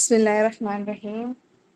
بسم الله الرحمن الرحيم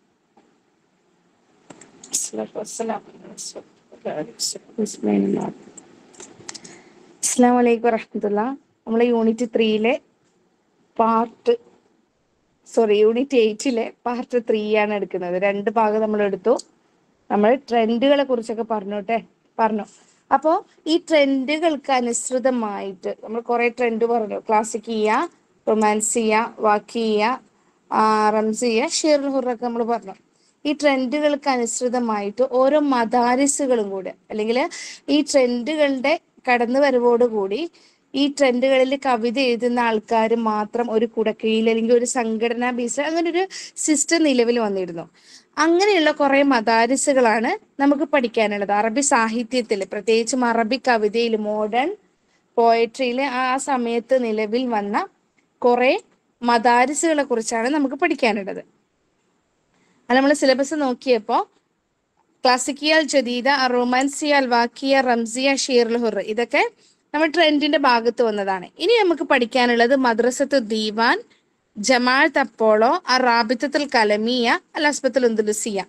الصلاة والسلام على رسول الله بسم الله അസ്സാം വലൈക്കും വറഹമത്തുള്ള നമ്മളെ യൂണിറ്റ് ത്രീയിലെ പാർട്ട് സോറി യൂണിറ്റ് എയ്റ്റിലെ പാർട്ട് ത്രീ ആണ് എടുക്കുന്നത് രണ്ട് ഭാഗം നമ്മൾ എടുത്തു നമ്മൾ ട്രെൻഡുകളെ കുറിച്ചൊക്കെ പറഞ്ഞോട്ടെ പറഞ്ഞു അപ്പോൾ ഈ ട്രെൻഡുകൾക്ക് അനുസൃതമായിട്ട് നമ്മൾ കുറെ ട്രെൻഡ് പറഞ്ഞു ക്ലാസിക്കിയ റൊമാൻസിയ വാക്കിയ റംസിയ ഷെയറുൽ ഹുറൊക്കെ നമ്മൾ പറഞ്ഞു ഈ ട്രെൻഡുകൾക്ക് അനുസൃതമായിട്ട് ഓരോ മദാരിസുകളും കൂടെ അല്ലെങ്കിൽ ഈ ട്രെൻഡുകളുടെ കടന്നു വരവോടുകൂടി ഈ ട്രെൻഡുകളിൽ കവിത എഴുതുന്ന ആൾക്കാർ മാത്രം ഒരു കുടക്കീഴിൽ അല്ലെങ്കിൽ ഒരു സംഘടനാ ബേസ് അങ്ങനെ ഒരു സിസ്റ്റം നിലവിൽ വന്നിരുന്നു അങ്ങനെയുള്ള കുറെ മദാരിസുകളാണ് നമുക്ക് പഠിക്കാനുള്ളത് അറബി സാഹിത്യത്തിൽ പ്രത്യേകിച്ചും അറബി കവിതയിൽ മോഡേൺ പോയട്രിയിൽ ആ സമയത്ത് നിലവിൽ വന്ന കുറെ മദാരിസുകളെ കുറിച്ചാണ് നമുക്ക് പഠിക്കാനുള്ളത് അത് നമ്മൾ സിലബസ് നോക്കിയപ്പോൾ ക്ലാസിക്കിയൽ ജദീദ റൊമാൻസിയ വാക്കിയ റംസിയ ഷീർൽ ഹുർ ഇതൊക്കെ നമ്മൾ ട്രെൻഡിന്റെ ഭാഗത്ത് വന്നതാണ് ഇനി നമുക്ക് പഠിക്കാനുള്ളത് മദ്രസത്ത് ദീവാൻ ജമാഅത്ത് അപ്പോളോ അ റാബിത്തത്തുൽ കലമിയ അൽ അസ്ബത്തുൽ ഉന്ദുലുസിയ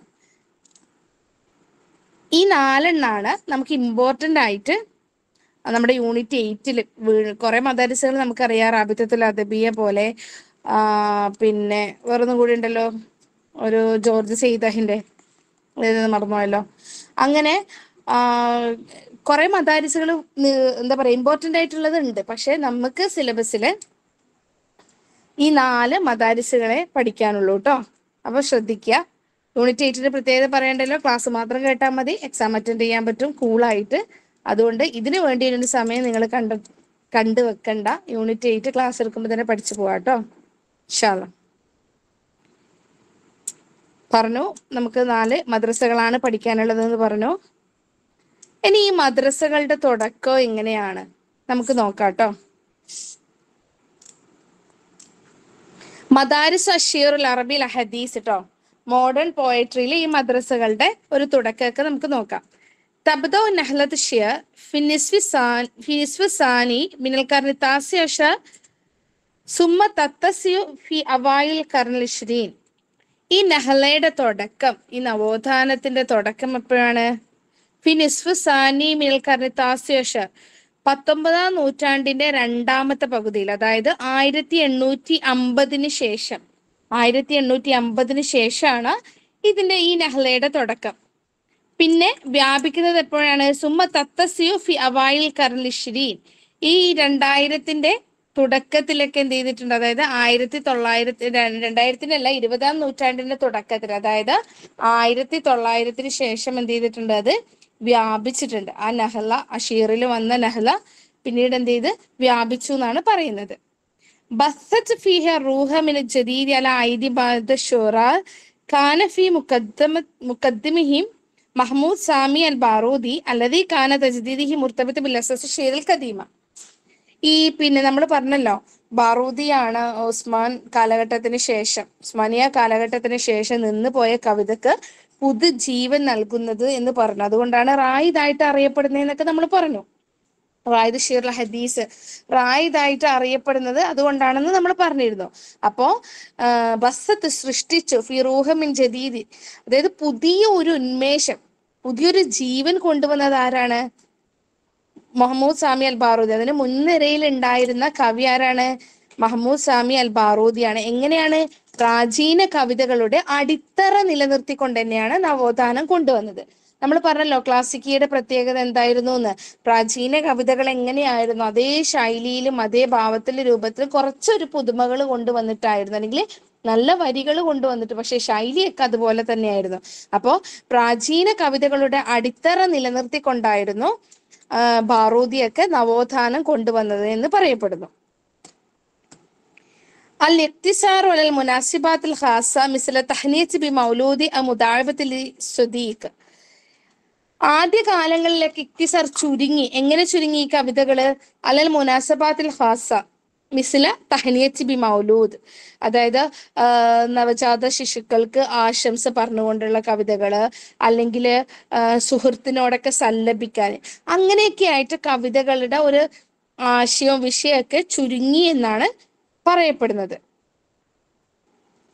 ഈ നാലെണ്ണാണ് നമുക്ക് ഇമ്പോർട്ടൻ്റ് ആയിട്ട് നമ്മുടെ യൂണിറ്റ് എയ്റ്റിൽ കുറെ മദരസകൾ നമുക്കറിയാം റാബിത്തത്തുൽ അദബിയ പോലെ ആ, പിന്നെ വേറൊന്നും കൂടി ഉണ്ടല്ലോ ഒരു ജോർജ് സെയ്ദഹിന്റെ ഇത് മറന്നുപോയല്ലോ അങ്ങനെ ആ, കുറെ മദാരിസുകൾ എന്താ പറയാ ഇമ്പോർട്ടൻ്റ് ആയിട്ടുള്ളത് ഉണ്ട് പക്ഷെ നമുക്ക് സിലബസിൽ ഈ നാല് മദാരിസുകളെ പഠിക്കാനുള്ളൂ കേട്ടോ അപ്പൊ ശ്രദ്ധിക്കുക യൂണിറ്റ് എയ്റ്റിന്റെ പ്രത്യേകത പറയണ്ടല്ലോ ക്ലാസ് മാത്രം കേട്ടാൽ മതി എക്സാം അറ്റൻഡ് ചെയ്യാൻ പറ്റും കൂളായിട്ട് അതുകൊണ്ട് ഇതിനു വേണ്ടി ഒരു സമയം നിങ്ങൾ കണ്ട കണ്ടു വെക്കണ്ട യൂണിറ്റ് എയ്റ്റ് ക്ലാസ് എടുക്കുമ്പോൾ തന്നെ പഠിച്ചു പോവാ കേട്ടോ ഇൻഷാല്ലാ പറഞ്ഞു നമുക്ക് നാല് മദ്രസകളാണ് പഠിക്കാനുള്ളതെന്ന് പറഞ്ഞു ഇനി ഈ മദ്രസകളുടെ തുടക്കം എങ്ങനെയാണ് നമുക്ക് നോക്കാം കേട്ടോ മദാരിസ് അഷീറുൽ അറബിൽ ഹദീസ് കേട്ടോ മോഡേൺ പോയട്രിയിൽ ഈ മദ്രസകളുടെ ഒരു തുടക്കമൊക്കെ നമുക്ക് നോക്കാം തബ്ദോ നഹ്ലത്ത് ഷിയർ ഫിനിസ്വി സാൻ ഫിനിസ്വി സാനി മിനൽ കർണി താസി അഷ സുമ്മ തത്തസിയു ഫി അവായിൽ കർണൽ ഇഷ്രീൻ ഈ നഹലയുടെ തുടക്കം ഈ നവോത്ഥാനത്തിന്റെ തുടക്കം എപ്പോഴാണ് ഫിനിസ്ഫ് സാനി മിനൽ കർണി താസി അഷ പത്തൊമ്പതാം നൂറ്റാണ്ടിന്റെ രണ്ടാമത്തെ പകുതിയിൽ അതായത് ആയിരത്തി എണ്ണൂറ്റി അമ്പതിന് ശേഷം ആയിരത്തി എണ്ണൂറ്റി അമ്പതിന് ശേഷമാണ് ഇതിന്റെ ഈ നഹ്ലയുടെ തുടക്കം പിന്നെ വ്യാപിക്കുന്നത് എപ്പോഴാണ് സുമ തത്തസിയു ഫി അവായിൽ കർലിഷ്രീൻ ഈ രണ്ടായിരത്തിന്റെ തുടക്കത്തിലൊക്കെ എന്ത് ചെയ്തിട്ടുണ്ട് അതായത് ആയിരത്തി തൊള്ളായിരത്തി രണ്ടായിരത്തിന്റെ അല്ല ഇരുപതാം നൂറ്റാണ്ടിന്റെ തുടക്കത്തിൽ അതായത് ആയിരത്തി തൊള്ളായിരത്തിന് ശേഷം എന്ത് ചെയ്തിട്ടുണ്ട് അത് വ്യാപിച്ചിട്ടുണ്ട് ആ നഹല അഷീറിൽ വന്ന നഹല പിന്നീട് എന്ത് ചെയ്ത് വ്യാപിച്ചു എന്നാണ് പറയുന്നത് ബസ്സത്ത് ഫീഹ റൂഹ മിന ജദീദ് അല ഐദി ബാദ ഷുറ കാന ഫി മുഖദ്ദമ മുഖദ്ദിമിഹിം മഹ്മൂദ് സാമി അൽ ബാറൂദി അല്ലതി കാന തജ്ദീദിഹി മുർത്തബത്ത് ബിൽ അസസ് ഷീറിൽ ഖദീമ ഈ പിന്നെ നമ്മൾ പറഞ്ഞല്ലോ ബാറൂദിയാണ് ഉസ്മാൻ കാലഘട്ടത്തിന് ശേഷം ഉസ്മാനിയ കാലഘട്ടത്തിന് ശേഷം നിന്ന് പോയ കവിതക്ക് പുതുജീവൻ നൽകുന്നത് എന്ന് പറഞ്ഞു അതുകൊണ്ടാണ് റായിദായിട്ട് അറിയപ്പെടുന്നതെന്നൊക്കെ നമ്മൾ പറഞ്ഞു റായിദ് ഷീർ ഹദീസ് റായിദായിട്ട് അറിയപ്പെടുന്നത് അതുകൊണ്ടാണെന്ന് നമ്മൾ പറഞ്ഞിരുന്നു അപ്പോ ആ, ബസ്സത്ത് സൃഷ്ടിച്ചു ഫിറൂഹമിൻ ജദീദ് അതായത് പുതിയ ഒരു ഉന്മേഷം പുതിയൊരു ജീവൻ കൊണ്ടുവന്നത് ആരാണ് മഹമ്മൂദ് സാമി അൽ ബാറൂദി അതിന് മുൻനിരയിൽ ഉണ്ടായിരുന്ന കവി ആരാണ് മഹമ്മൂദ് സാമി അൽ ബാറൂദിയാണ് എങ്ങനെയാണ് പ്രാചീന കവിതകളുടെ അടിത്തറ നിലനിർത്തിക്കൊണ്ട് തന്നെയാണ് നവോത്ഥാനം കൊണ്ടുവന്നത് നമ്മൾ പറഞ്ഞല്ലോ ക്ലാസിക്കിയുടെ പ്രത്യേകത എന്തായിരുന്നു എന്ന് പ്രാചീന കവിതകൾ എങ്ങനെയായിരുന്നു അതേ ശൈലിയിലും അതേ ഭാവത്തിലും രൂപത്തിലും കുറച്ചൊരു പുതുമകൾ കൊണ്ടുവന്നിട്ടായിരുന്നു അല്ലെങ്കിൽ നല്ല വരികൾ കൊണ്ടുവന്നിട്ട് പക്ഷെ ശൈലിയൊക്കെ അതുപോലെ തന്നെയായിരുന്നു അപ്പോ പ്രാചീന കവിതകളുടെ അടിത്തറ നിലനിർത്തിക്കൊണ്ടായിരുന്നു ആ, ബാറൂദിയൊക്കെ നവോത്ഥാനം കൊണ്ടുവന്നത് എന്ന് പറയപ്പെടുന്നു അൽ ഇഖ്തിസാർ അലൽ മുനാസിബാത്തിൽ ഖാസ മിസ്ല തഹ്നീത്ത് ബി മൗലൂദി അ മുദാഅബത്തിൽ സ്വദീഖ് ആദ്യ കാലങ്ങളിലൊക്കെ ഇക്തിസാർ ചുരുങ്ങി എങ്ങനെ ചുരുങ്ങി ഈ കവിതകള് അലൽ മുനാസബാത്തിൽ ഖാസ മിസ്ല തഹനിയത്ത് ബി മൗലൂദ് അതായത് ആ, നവജാത ശിശുക്കൾക്ക് ആശംസ പറഞ്ഞുകൊണ്ടുള്ള കവിതകള് അല്ലെങ്കിൽ സുഹൃത്തിനോടൊക്കെ സല്ലപിക്കാൻ അങ്ങനെയൊക്കെ ആയിട്ട് കവിതകളുടെ ഒരു ആശയവും വിഷയമൊക്കെ ചുരുങ്ങി എന്നാണ് പറയപ്പെടുന്നത്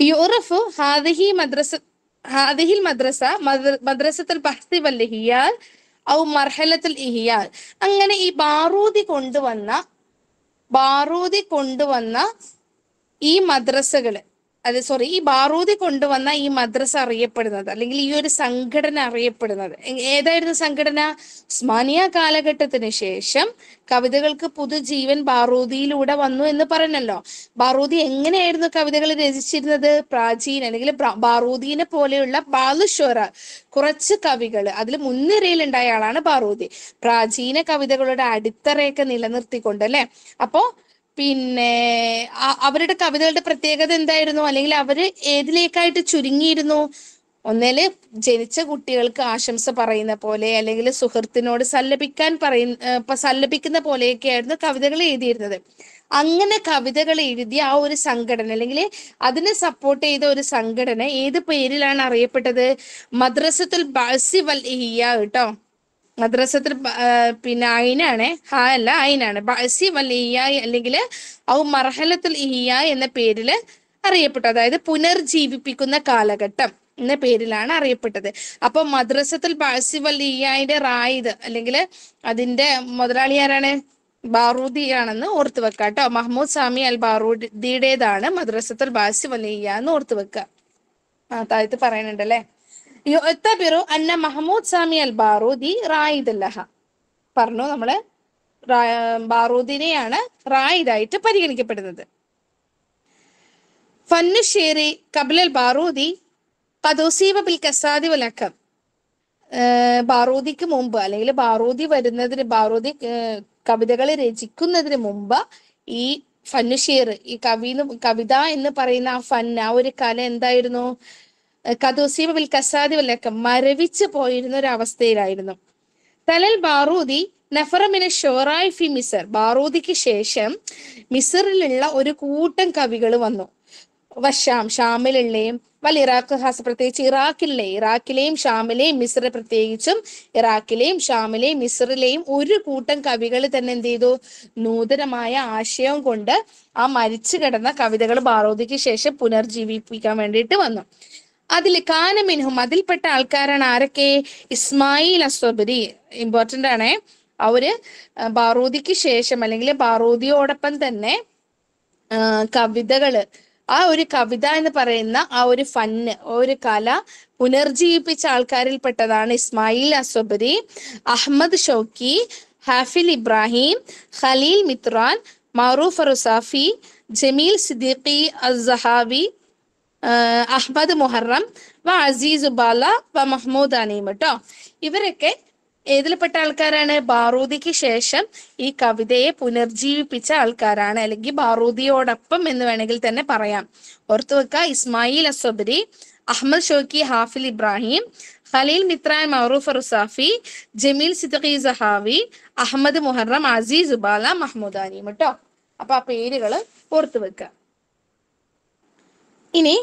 യുറഫു ഹാദിഹി മദ്രസ ഹാദിഹിൽ മദ്രസ മദ്ര- മദ്രസത്തുൽ ബഹ്സി വൽ ഇഹ്യാൽ ഔ മർഹലത്തുൽ ഇഹിയാൽ അങ്ങനെ ഈ ബാറൂദി കൊണ്ടുവന്ന ബാറൂദി കൊണ്ടുവന്ന ഈ മദ്രസകള് അത് സോറി ഈ ബാറൂദി കൊണ്ടുവന്ന ഈ മദ്രസ അറിയപ്പെടുന്നത് അല്ലെങ്കിൽ ഈ ഒരു സംഘടന അറിയപ്പെടുന്നത് എ- ഏതായിരുന്നു സംഘടന ഉസ്മാനിയ കാലഘട്ടത്തിന് ശേഷം കവിതകൾക്ക് പുതുജീവൻ ബാറൂദിയിലൂടെ വന്നു എന്ന് പറഞ്ഞല്ലോ ബാറൂദി എങ്ങനെയായിരുന്നു കവിതകൾ രചിച്ചിരുന്നത് പ്രാചീന അല്ലെങ്കിൽ ബ്ര- ബാറൂദീനെ പോലെയുള്ള ബാലുശ്വര കുറച്ച് കവികൾ അതിൽ മുൻനിരയിലുണ്ടായ ആളാണ് ബാറൂദി പ്രാചീന കവിതകളുടെ അടിത്തറയൊക്കെ നിലനിർത്തിക്കൊണ്ട് അല്ലെ അപ്പോ പിന്നെ ആ- അവരുടെ കവിതകളുടെ പ്രത്യേകത എന്തായിരുന്നു അല്ലെങ്കിൽ അവര് ഏതിലേക്കായിട്ട് ചുരുങ്ങിയിരുന്നു ഒന്നേല് ജനിച്ച കുട്ടികൾക്ക് ആശംസ പറയുന്ന പോലെ അല്ലെങ്കിൽ സുഹൃത്തിനോട് സല്ലപിക്കാൻ പറയുന്ന ഏർ ഇപ്പൊ സല്ലപിക്കുന്ന പോലെയൊക്കെ ആയിരുന്നു കവിതകൾ എഴുതിയിരുന്നത് അങ്ങനെ കവിതകൾ എഴുതിയ ആ ഒരു സംഘടന അല്ലെങ്കിൽ അതിനെ സപ്പോർട്ട് ചെയ്ത ഒരു സംഘടന ഏത് പേരിലാണ് അറിയപ്പെട്ടത് മദ്രസത്തുൽ ബാസി വൽ ഇഹിയ കേട്ടോ മദ്രസത്തിൽ ബ- ആ, പിന്നെ അയിനാണ് ഹ അല്ല അയിനാണ് ബഅസി വൽ ഇഹിയ അല്ലെങ്കിൽ ഔ മർഹലത്തുൽ ഇഹിയ എന്ന പേരില് അറിയപ്പെട്ടു അതായത് പുനർജീവിപ്പിക്കുന്ന കാലഘട്ടം എന്ന പേരിലാണ് അറിയപ്പെട്ടത് അപ്പൊ മദ്രസത്തുൽ ബഅസി വൽ ഇഹിയയുടെ റായിദ് അല്ലെങ്കിൽ അതിന്റെ മുതലാളി ആരാണ് ബാറൂദിയാണെന്ന് ഓർത്തു വെക്കുക കേട്ടോ മഹ്മൂദ് സാമി അൽ ബാറൂദിയുടേതാണ് മദ്രസത്തുൽ ബാസി വൽ ഇഹിയ എന്ന് ഓർത്തു വെക്കുക ആ താഴത്ത് പറയുന്നുണ്ട് അല്ലേ യുഅ്തബിറു അന്ന മഹ്മൂദ് സാമി അൽ ബാറൂദി റായിദ് ലഹ പറഞ്ഞു നമ്മള് റാ- ബാറൂദിനെയാണ് റായിദായിട്ട് പരിഗണിക്കപ്പെടുന്നത് ഫന്നുഷേറി കബിലൽ ബാറൂദി കദോസീബ ബിൽ കസാദി വലക്കം ബാറൂദിക്ക് മുമ്പ് അല്ലെങ്കിൽ ബാറൂദി വരുന്നതിന് ബാറൂദി കവിതകൾ രചിക്കുന്നതിന് മുമ്പ് ഈ ഫന്നുഷീർ ഈ കവി കവിത എന്ന് പറയുന്ന ആ ഫൻ ആ ഒരു കല എന്തായിരുന്നു കദോസീബ ബിൽ കസാദി വലക്കം മരവിച്ച് പോയിരുന്ന ഒരു അവസ്ഥയിലായിരുന്നു തലൽ ബാറൂദി നഫറമിന് ഷോറായ് ഫി മിസർ ബാറൂദിക്ക് ശേഷം മിസറിലുള്ള ഒരു കൂട്ടം കവികൾ വന്നു വശാം ഷാമിലുള്ളയും വൽ ഇറാഖ് ഹാസ് പ്രത്യേകിച്ച് ഇറാഖിലെ ഇറാഖിലെയും ഷാമിലെയും മിസ്ര പ്രത്യേകിച്ചും ഇറാഖിലെയും ഷാമിലെയും മിസ്റിലെയും ഒരു കൂട്ടം കവികൾ തന്നെ എന്ത് ചെയ്തു നൂതനമായ ആശയം കൊണ്ട് ആ മരിച്ചു കിടന്ന കവിതകൾ ബാറൂദിക്ക് ശേഷം പുനർജീവിപ്പിക്കാൻ വേണ്ടിയിട്ട് വന്നു അതിൽ കാനമിൻഹും അതിൽപ്പെട്ട ആൾക്കാരാണ് ആരൊക്കെ ഇസ്മായിൽ അസ്വബരി ഇമ്പോർട്ടന്റ് ആണ് അവര് ആ, ബാറൂദിക്ക് ശേഷം അല്ലെങ്കിൽ ബാറൂദിയോടൊപ്പം തന്നെ ആ, കവിതകള് ആ ഒരു കവിത എന്ന് പറയുന്ന ആ ഒരു ഫന്ന് ഒരു കല പുനർജീവിപ്പിച്ച ആൾക്കാരിൽപ്പെട്ടതാണ് Ismail Sabri Ahmed Shawqi Hafiz Ibrahim Khalil Mutran Maruf Rusafi Jamil Sidqi Zahawi ആഹ് അഹ്മദ് മുഹറം വ അസീസ് ഉബാല വ മഹ്മൂദ് അനീം കേട്ടോ ഇവരൊക്കെ ഏതിൽപ്പെട്ട ആൾക്കാരാണ് ബാറൂദിക്ക് ശേഷം ഈ കവിതയെ പുനർജീവിപ്പിച്ച ആൾക്കാരാണ് അല്ലെങ്കിൽ ബാറൂദിയോടൊപ്പം എന്ന് വേണമെങ്കിൽ തന്നെ പറയാം ഓർത്തു വെക്ക ഇസ്മായിൽ അസ്വബരി അഹമ്മദ് ഷോക്കി ഹാഫിൽ Ibrahim Khalil Mutran Maruf Rusafi Jamil Siddiqui സഹാവി Ahmed Muharram Azeez ഉബാല Mahmood അനീം കേട്ടോ അപ്പൊ ആ പേരുകൾ ഓർത്തു വെക്കുക ഇനി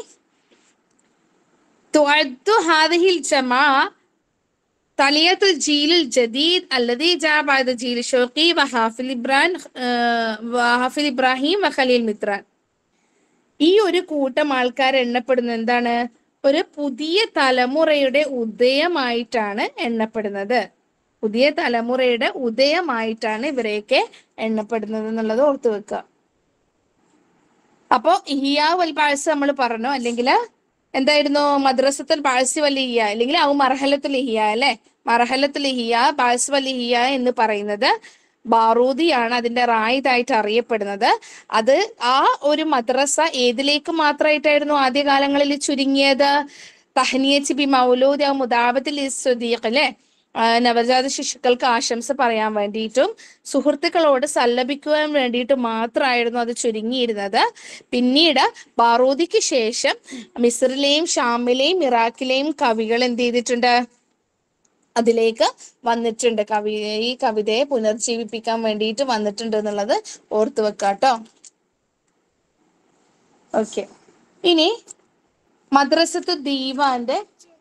تعد هذه الجماعة طلية الجيل الجديد الذي جاء بعد جيل شوقي وحافظ إبراهيم آه، وحافظ إبراهيم وخليل മിത്രാൻ ഈ ഒരു കൂട്ടം ആൾക്കാർ എണ്ണപ്പെടുന്നത് എന്താണ് ഒരു പുതിയ തലമുറയുടെ ഉദയമായിട്ടാണ് എണ്ണപ്പെടുന്നത് പുതിയ തലമുറയുടെ ഉദയമായിട്ടാണ് ഇവരെയൊക്കെ എണ്ണപ്പെടുന്നത് എന്നുള്ളത് ഓർത്തു വെക്കുക അപ്പോ ഇഹിയ വൽ ബാഴ്സ് നമ്മൾ പറഞ്ഞു അല്ലെങ്കിൽ എന്തായിരുന്നു മദ്രസത്തുൽ ബാഴ്സി വൽ ഇഹിയ അല്ലെങ്കിൽ ഔ മർഹലത്തുൽ ഇഹിയ അല്ലെ മർഹലത്തുൽ ഇഹിയ ബാഴ്സ് വൽ ഇഹിയ എന്ന് പറയുന്നത് ബാറൂദിയാണ് അതിന്റെ റായിദായിട്ട് അറിയപ്പെടുന്നത് അത് ആ ഒരു മദ്രസ ഏതിലേക്ക് മാത്രമായിട്ടായിരുന്നു ആദ്യകാലങ്ങളിൽ ചുരുങ്ങിയത് തഹനിയച്ച് ബി മൗലൂദ് ഔ മുദാബത്തിൽ സ്വദീഖ് അല്ലെ ആ, നവജാത ശിശുക്കൾക്ക് ആശംസ പറയാൻ വേണ്ടിയിട്ടും സുഹൃത്തുക്കളോട് സല്ലപിക്കുവാൻ വേണ്ടിയിട്ടും മാത്രമായിരുന്നു അത് ചുരുങ്ങിയിരുന്നത് പിന്നീട് ബാറൂദിക്ക് ശേഷം മിസ്രിലെയും ഷാമിലെയും ഇറാഖിലെയും കവികൾ എന്ത് ചെയ്തിട്ടുണ്ട് അതിലേക്ക് വന്നിട്ടുണ്ട് കവി ഈ കവിതയെ പുനർജീവിപ്പിക്കാൻ വേണ്ടിയിട്ട് വന്നിട്ടുണ്ട് എന്നുള്ളത് ഓർത്തു വെക്കാട്ടോ ഓക്കെ ഇനി മദ്രസത്ത് ദീവാന്റെ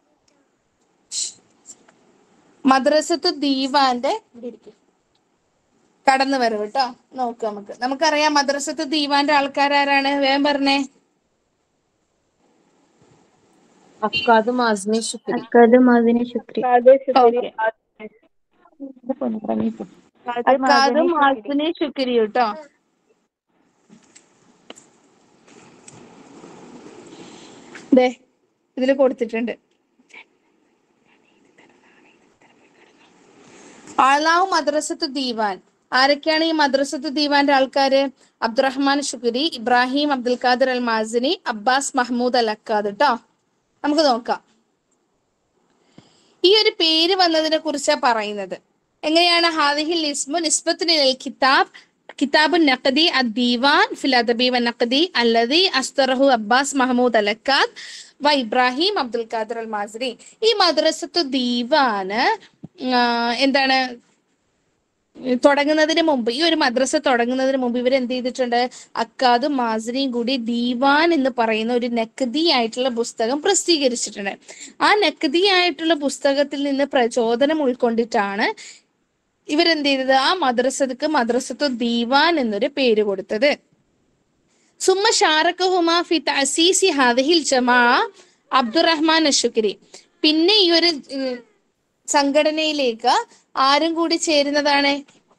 മദ്രസത്ത് ദീവാന്റെ കടന്നു വരവ് കേട്ടോ നോക്ക് നമുക്ക് നമുക്കറിയാം മദ്രസത്ത് ദീവാന്റെ ആൾക്കാരാരാണ് വേഗം പറഞ്ഞേ Aqqad Mazini Shukri Aqqad Mazini Shukri okay Aqqad Mazini Shukri കേട്ടോ ദേ ഇതിൽ കൊടുത്തിട്ടുണ്ട് ആളാവ് മദ്രസത്ത് ദീവാൻ ആരൊക്കെയാണ് ഈ മദ്രസത്ത് ദീവാന്റെ ആൾക്കാര് Abdurrahman Shukri Ibrahim Abdul Qadir al Mazini Abbas Mahmoud al Aqqad കേട്ടോ നമുക്ക് നോക്കാം ഈ ഒരു പേര് വന്നതിനെ കുറിച്ചാ പറയുന്നത് എങ്ങനെയാണ് ഹാദിഹിൽ ഇസ്മു നിസ്ബത്തുൽ കിതാബ് കിതാബ് നഖദി അദ്ദീവാൻ ഫിൽ അദബി വ നഖദി അല്ലദി അസ്തറഹു അബ്ബാസ് മഹമൂദ് അലക്കാദ് വ Ibrahim Abdul Qadir al Mazini ഈ മദ്രസത്തു ദീവാന് ആ, എന്താണ് തുടങ്ങുന്നതിന് മുമ്പ് ഈ ഒരു മദ്രസ തുടങ്ങുന്നതിന് മുമ്പ് ഇവർ എന്ത് ചെയ്തിട്ടുണ്ട് അക്കാദും മാസിനിയും കൂടി ദീവാൻ എന്ന് പറയുന്ന ഒരു നക്കതി ആയിട്ടുള്ള പുസ്തകം പ്രസിദ്ധീകരിച്ചിട്ടുണ്ട് ആ നക്കതി ആയിട്ടുള്ള പുസ്തകത്തിൽ നിന്ന് പ്രചോദനം ഉൾക്കൊണ്ടിട്ടാണ് ഇവരെന്ത് ചെയ്തത് ആ മദ്രസക്ക് മദ്രസത്തു ദീവാൻ എന്നൊരു പേര് കൊടുത്തത് സുമ്മ ഷാറക്കഹുമ ഫി തഅസീസി ഹാദിഹിൽ ജമാ അബ്ദുറഹ്മാൻ അഷുക്കരി പിന്നെ ഈ ഒരു ഉം, സംഘടനയിലേക്ക് ആരും കൂടി ചേരുന്നതാണ്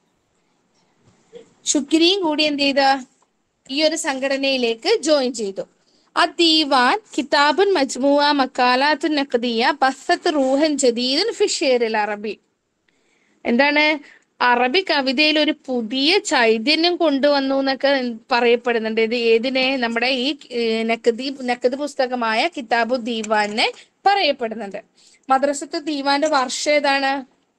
ശുക്രിയും കൂടി എന്ത് ചെയ്ത ഈ ഒരു സംഘടനയിലേക്ക് ജോയിൻ ചെയ്തു الديوان كتاب مجموعة مقالات نقدية بثت روحا جديدا في الشعر العربي എന്താണ് അറബി കവിതയിൽ ഒരു പുതിയ ചൈതന്യം കൊണ്ടുവന്നു എന്നൊക്കെ പറയപ്പെടുന്നുണ്ട് ഇത് ഏതിനെ നമ്മുടെ ഈ ഏഹ്, നഖദി നഖദ് പുസ്തകമായ കിതാബു ദീവാനെ പറയപ്പെടുന്നുണ്ട് മദ്രസത്ത് ദീവാന്റെ വർഷം ഏതാണ്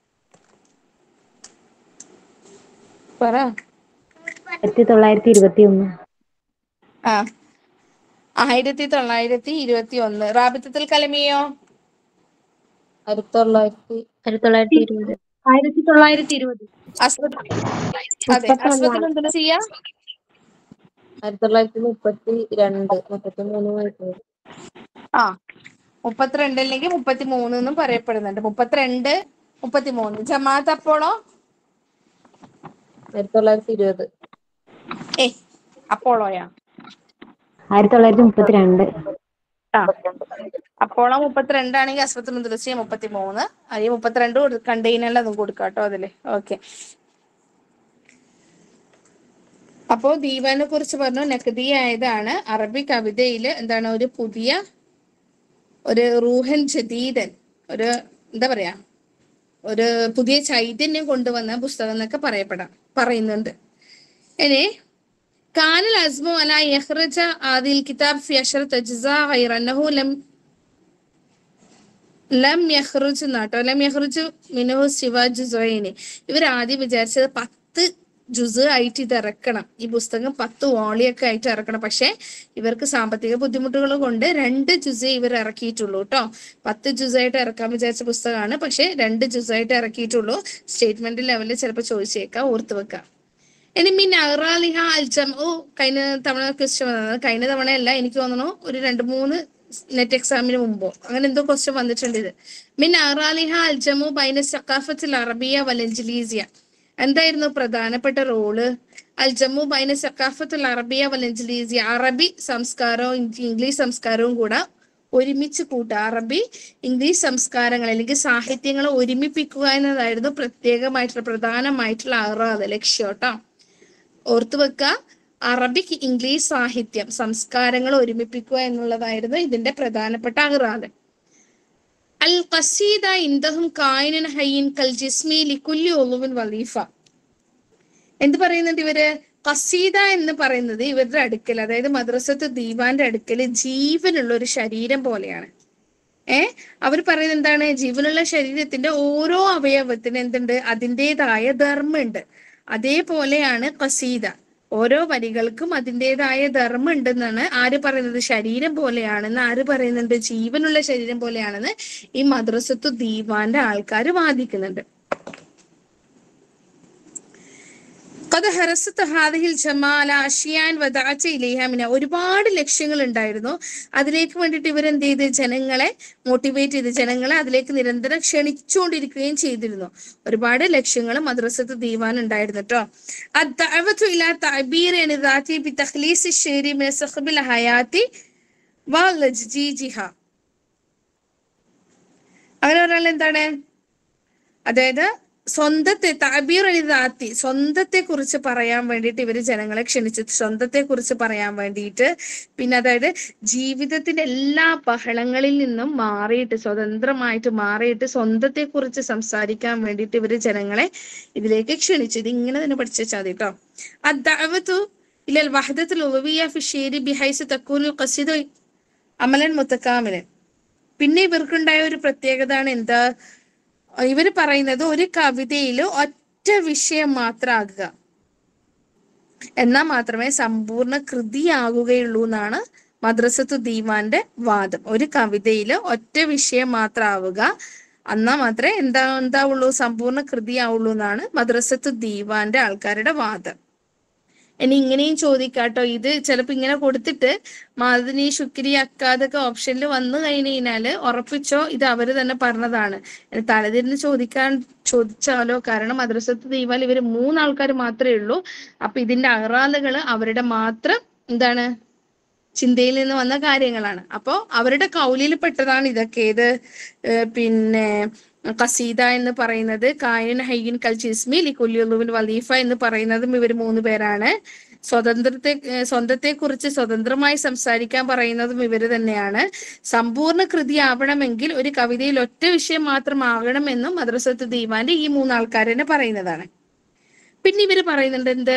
പറ ആയിരത്തി തൊള്ളായിരത്തി ഇരുപത്തി ഒന്ന് ആ ആയിരത്തി തൊള്ളായിരത്തി ഇരുപത്തി ഒന്ന് റാബിത്തത്തിൽ കലമിയോ ആയിരത്തി തൊള്ളായിരത്തി ആയിരത്തി തൊള്ളായിരത്തി ഇരുപത് ആയിരത്തി തൊള്ളായിരത്തി ഇരുപത് അസ്വദ് അതെ അസ്വദിന് എന്തിനാ ചെയ്യാ ആയിരത്തി തൊള്ളായിരത്തി മുപ്പത്തി രണ്ട് മുപ്പത്തി മൂന്ന് വയസ്സ് ആ മുപ്പത്തിരണ്ട് അല്ലെങ്കിൽ മുപ്പത്തി മൂന്ന് എന്നും പറയപ്പെടുന്നുണ്ട് മുപ്പത്തിരണ്ട് മുപ്പത്തിമൂന്ന് ജമാഅത്ത് അപ്പോളോ ആയിരത്തി തൊള്ളായിരത്തി ഇരുപത് ഏ അപ്പോളോയാ ആയിരത്തി തൊള്ളായിരത്തി മുപ്പത്തിരണ്ട് ആ അപ്പോളോ മുപ്പത്തിരണ്ടാണെങ്കിൽ അസ്വത്ത് മുദ്രസിയ മുപ്പത്തി മൂന്ന് ഈ മുപ്പത്തിരണ്ട് കണ്ടെയ്നറിൽ അതും കൊടുക്കാം കേട്ടോ അതില് ഓക്കെ അപ്പോ ദീപാനെ കുറിച്ച് പറഞ്ഞു നഖദി ആയതാണ് അറബി കവിതയിൽ എന്താണ് ഒരു പുതിയ ഒരു റൂഹൻ ജദീദൻ ഒരു എന്താ പറയാ ഒരു പുതിയ ചൈതന്യം കൊണ്ടുവന്ന പുസ്തകം എന്നൊക്കെ പറയപ്പെടാം പറയുന്നുണ്ട് ഇനി كان العزم على يخرج هذه الكتاب في عشرة أجزاء غير أنه لم ലം യഹ്റുജ് എന്നാട്ടോ ലം യഹ്റുജ് മിനുഹു ശിവ ജുസൈനി ഇവർ ആദ്യം വിചാരിച്ചത് പത്ത് ജുസ് ആയിട്ട് ഇത് ഇറക്കണം ഈ പുസ്തകം പത്ത് വോളിയൊക്കെ ആയിട്ട് ഇറക്കണം പക്ഷെ ഇവർക്ക് സാമ്പത്തിക ബുദ്ധിമുട്ടുകൾ കൊണ്ട് രണ്ട് ജുസേ ഇവർ ഇറക്കിയിട്ടുള്ളൂ കേട്ടോ പത്ത് ജുസായിട്ട് ഇറക്കാൻ വിചാരിച്ച പുസ്തകമാണ് പക്ഷെ രണ്ട് ജുസായിട്ട് ഇറക്കിയിട്ടുള്ളൂ സ്റ്റേറ്റ്മെന്റ് ലെവലിൽ ചിലപ്പോൾ ചോദിച്ചേക്കാം ഓർത്ത് വെക്കാം ഇനി മിൻ അറാലിഹ അൽജം ഓ കഴിഞ്ഞ തവണ ക്വസ്റ്റ്യൻ വന്നത് കഴിഞ്ഞ തവണയല്ല എനിക്ക് തോന്നുന്നു ഒരു രണ്ട് മൂന്ന് നെറ്റ് എക്സാമിന് മുമ്പോ അങ്ങനെ എന്തോ ക്വസ്റ്റ്യൻ വന്നിട്ടുണ്ട് ഇത് മിൻ അറാലിഹ അൽജമു ബൈന സക്കാഫത്തിൽ അറബിയ വലഞ്ചലീസിയ എന്തായിരുന്നു പ്രധാനപ്പെട്ട റോള് അൽജമു ബൈന സക്കാഫത്തുൽ അറബിയ വലഞ്ചലീസിയ അറബി സംസ്കാരവും ഇംഗ്ലീ- ഇംഗ്ലീഷ് സംസ്കാരവും കൂടെ ഒരുമിച്ച് കൂട്ടുക അറബി ഇംഗ്ലീഷ് സംസ്കാരങ്ങൾ അല്ലെങ്കിൽ സാഹിത്യങ്ങളെ ഒരുമിപ്പിക്കുക എന്നതായിരുന്നു പ്രത്യേകമായിട്ടുള്ള പ്രധാനമായിട്ടുള്ള അറാത് ലക്ഷ്യം കേട്ടോ ഓർത്തു വെക്കുക അറബിക് ഇംഗ്ലീഷ് സാഹിത്യം സംസ്കാരങ്ങൾ ഒരുമിപ്പിക്കുക എന്നുള്ളതായിരുന്നു ഇതിന്റെ പ്രധാനപ്പെട്ട അഹ്റാദ് അൽ ഖസീദ ഇന്ദഹും കായിനൻ ഹയ്യിൻ കൽ ജിസ്മി ലിക്കുല്ലി ഒളുവിൻ വലീഫ എന്ത് പറയുന്നുണ്ട് ഇവര് ഖസീദ എന്ന് പറയുന്നത് ഇവരുടെ അടുക്കൽ അതായത് മദ്രസത്ത് ദീവാന്റെ അടുക്കല് ജീവനുള്ള ഒരു ശരീരം പോലെയാണ് ഏ അവർ പറയുന്നത് എന്താണ് ജീവനുള്ള ശരീരത്തിന്റെ ഓരോ അവയവത്തിന് എന്തുണ്ട് അതിൻ്റെതായ ധർമ്മമുണ്ട് അതേപോലെയാണ് ഖസീദ ഓരോ വരികൾക്കും അതിൻ്റെതായ ധർമ്മം ഉണ്ടെന്നാണ് ആര് പറയുന്നത് ശരീരം പോലെയാണെന്ന് ആര് പറയുന്നുണ്ട് ജീവനുള്ള ശരീരം പോലെയാണെന്ന് ഈ മദ്രസത്തു ദീവാന്റെ ആൾക്കാർ വാദിക്കുന്നുണ്ട് قد ഹറസത്ത് ഹാദിഹിൽ ജമാല അഷിയാൻ വദാച്ച ഇലേഹാമിന ഒരുപാട് ലക്ഷ്യങ്ങൾ ഉണ്ടായിരുന്നു അതിലേക്ക് വേണ്ടിയിട്ട് ഇവരെന്ത് ചെയ്ത് ജനങ്ങളെ മോട്ടിവേറ്റ് ചെയ്ത് ജനങ്ങളെ അതിലേക്ക് നിരന്തരം ക്ഷണിച്ചുകൊണ്ടിരിക്കുകയും ചെയ്തിരുന്നു ഒരുപാട് ലക്ഷ്യങ്ങൾ മദ്രസത്ത് ദീവാൻ ഉണ്ടായിരുന്നു കേട്ടോ الدعوة إلى تعبير عن الذات بتخليص الشعر من سخب الحياة ولججيجها അങ്ങനെ പറഞ്ഞാൽ എന്താണ് അതായത് സ്വന്തത്തെ താബീർ അലി ദാത്തി സ്വന്തത്തെ കുറിച്ച് പറയാൻ വേണ്ടിയിട്ട് ഇവര് ജനങ്ങളെ ക്ഷണിച്ചു സ്വന്തത്തെ കുറിച്ച് പറയാൻ വേണ്ടിയിട്ട് പിന്നെ അതായത് ജീവിതത്തിന്റെ എല്ലാ ബഹളങ്ങളിൽ നിന്നും മാറിയിട്ട് സ്വതന്ത്രമായിട്ട് മാറിയിട്ട് സ്വന്തത്തെ കുറിച്ച് സംസാരിക്കാൻ വേണ്ടിയിട്ട് ഇവര് ജനങ്ങളെ ഇതിലേക്ക് ക്ഷണിച്ചു ഇത് ഇങ്ങനെ തന്നെ പഠിച്ചു വെച്ചാൽ മതി കേട്ടോ അദ്ദഅവതു ഇലൽ വഹദത്തുൽ ഉളവിയ ഫി ഷേരി ബിഹൈസ് തക്കൂനുൽ ഖസീദു അമലൻ മുത്തക്കാമിലൻ പിന്നെ ഇവർക്കുണ്ടായ ഒരു പ്രത്യേകത ആണ് എന്താ ഇവര് പറയുന്നത് ഒരു കവിതയിൽ ഒറ്റ വിഷയം മാത്രമാകുക എന്നാൽ മാത്രമേ സമ്പൂർണ്ണ കൃതിയാകുകയുള്ളൂ എന്നാണ് മദ്രസത്തു ദീവാന്റെ വാദം ഒരു കവിതയിൽ ഒറ്റ വിഷയം മാത്രം ആവുക എന്നാൽ മാത്രമേ എന്താ എന്താവുള്ളൂ സമ്പൂർണ്ണ കൃതിയാവുള്ളൂ എന്നാണ് മദ്രസത്തു ദീവാന്റെ ആൾക്കാരുടെ വാദം ഇനി ഇങ്ങനെയും ചോദിക്കാട്ടോ ഇത് ചിലപ്പോ ഇങ്ങനെ കൊടുത്തിട്ട് മാദിനി ശുക്രി അക്കാതൊക്കെ ഓപ്ഷനിൽ വന്നു കഴിഞ്ഞു കഴിഞ്ഞാല് ഉറപ്പിച്ചോ ഇത് അവര് തന്നെ പറഞ്ഞതാണ് ഇനി തലതിരിഞ്ഞ് ചോദിക്കാൻ ചോദിച്ചാലോ കാരണം മദ്രസത്ത് ദീപാൽ ഇവര് മൂന്നാൾക്കാർ മാത്രമേ ഉള്ളൂ അപ്പൊ ഇതിന്റെ അഹ്റാദുകള് അവരുടെ മാത്രം എന്താണ് ചിന്തയിൽ നിന്ന് വന്ന കാര്യങ്ങളാണ് അപ്പോ അവരുടെ കൗലിൽ പെട്ടതാണ് ഇതൊക്കെ ഇത് ഏർ പിന്നെ കസീദ എന്ന് പറയുന്നത് കായൻ ഹൈൻ കൽ ജിസ്മി ലിക്കുല്യുലുവിൻ വലീഫ എന്ന് പറയുന്നതും ഇവർ മൂന്ന് പേരാണ് സ്വതന്ത്രത്തെ ഏർ സ്വന്തത്തെ കുറിച്ച് സ്വതന്ത്രമായി സംസാരിക്കാൻ പറയുന്നതും ഇവര് തന്നെയാണ് സമ്പൂർണ്ണ കൃതി ആവണമെങ്കിൽ ഒരു കവിതയിൽ ഒറ്റ വിഷയം മാത്രമാകണമെന്നും മദ്രസത്ത് ദീവാന്റെ ഈ മൂന്നാൾക്കാരെന്നെ പറയുന്നതാണ് പിന്നെ ഇവര് പറയുന്നുണ്ട് എന്ത്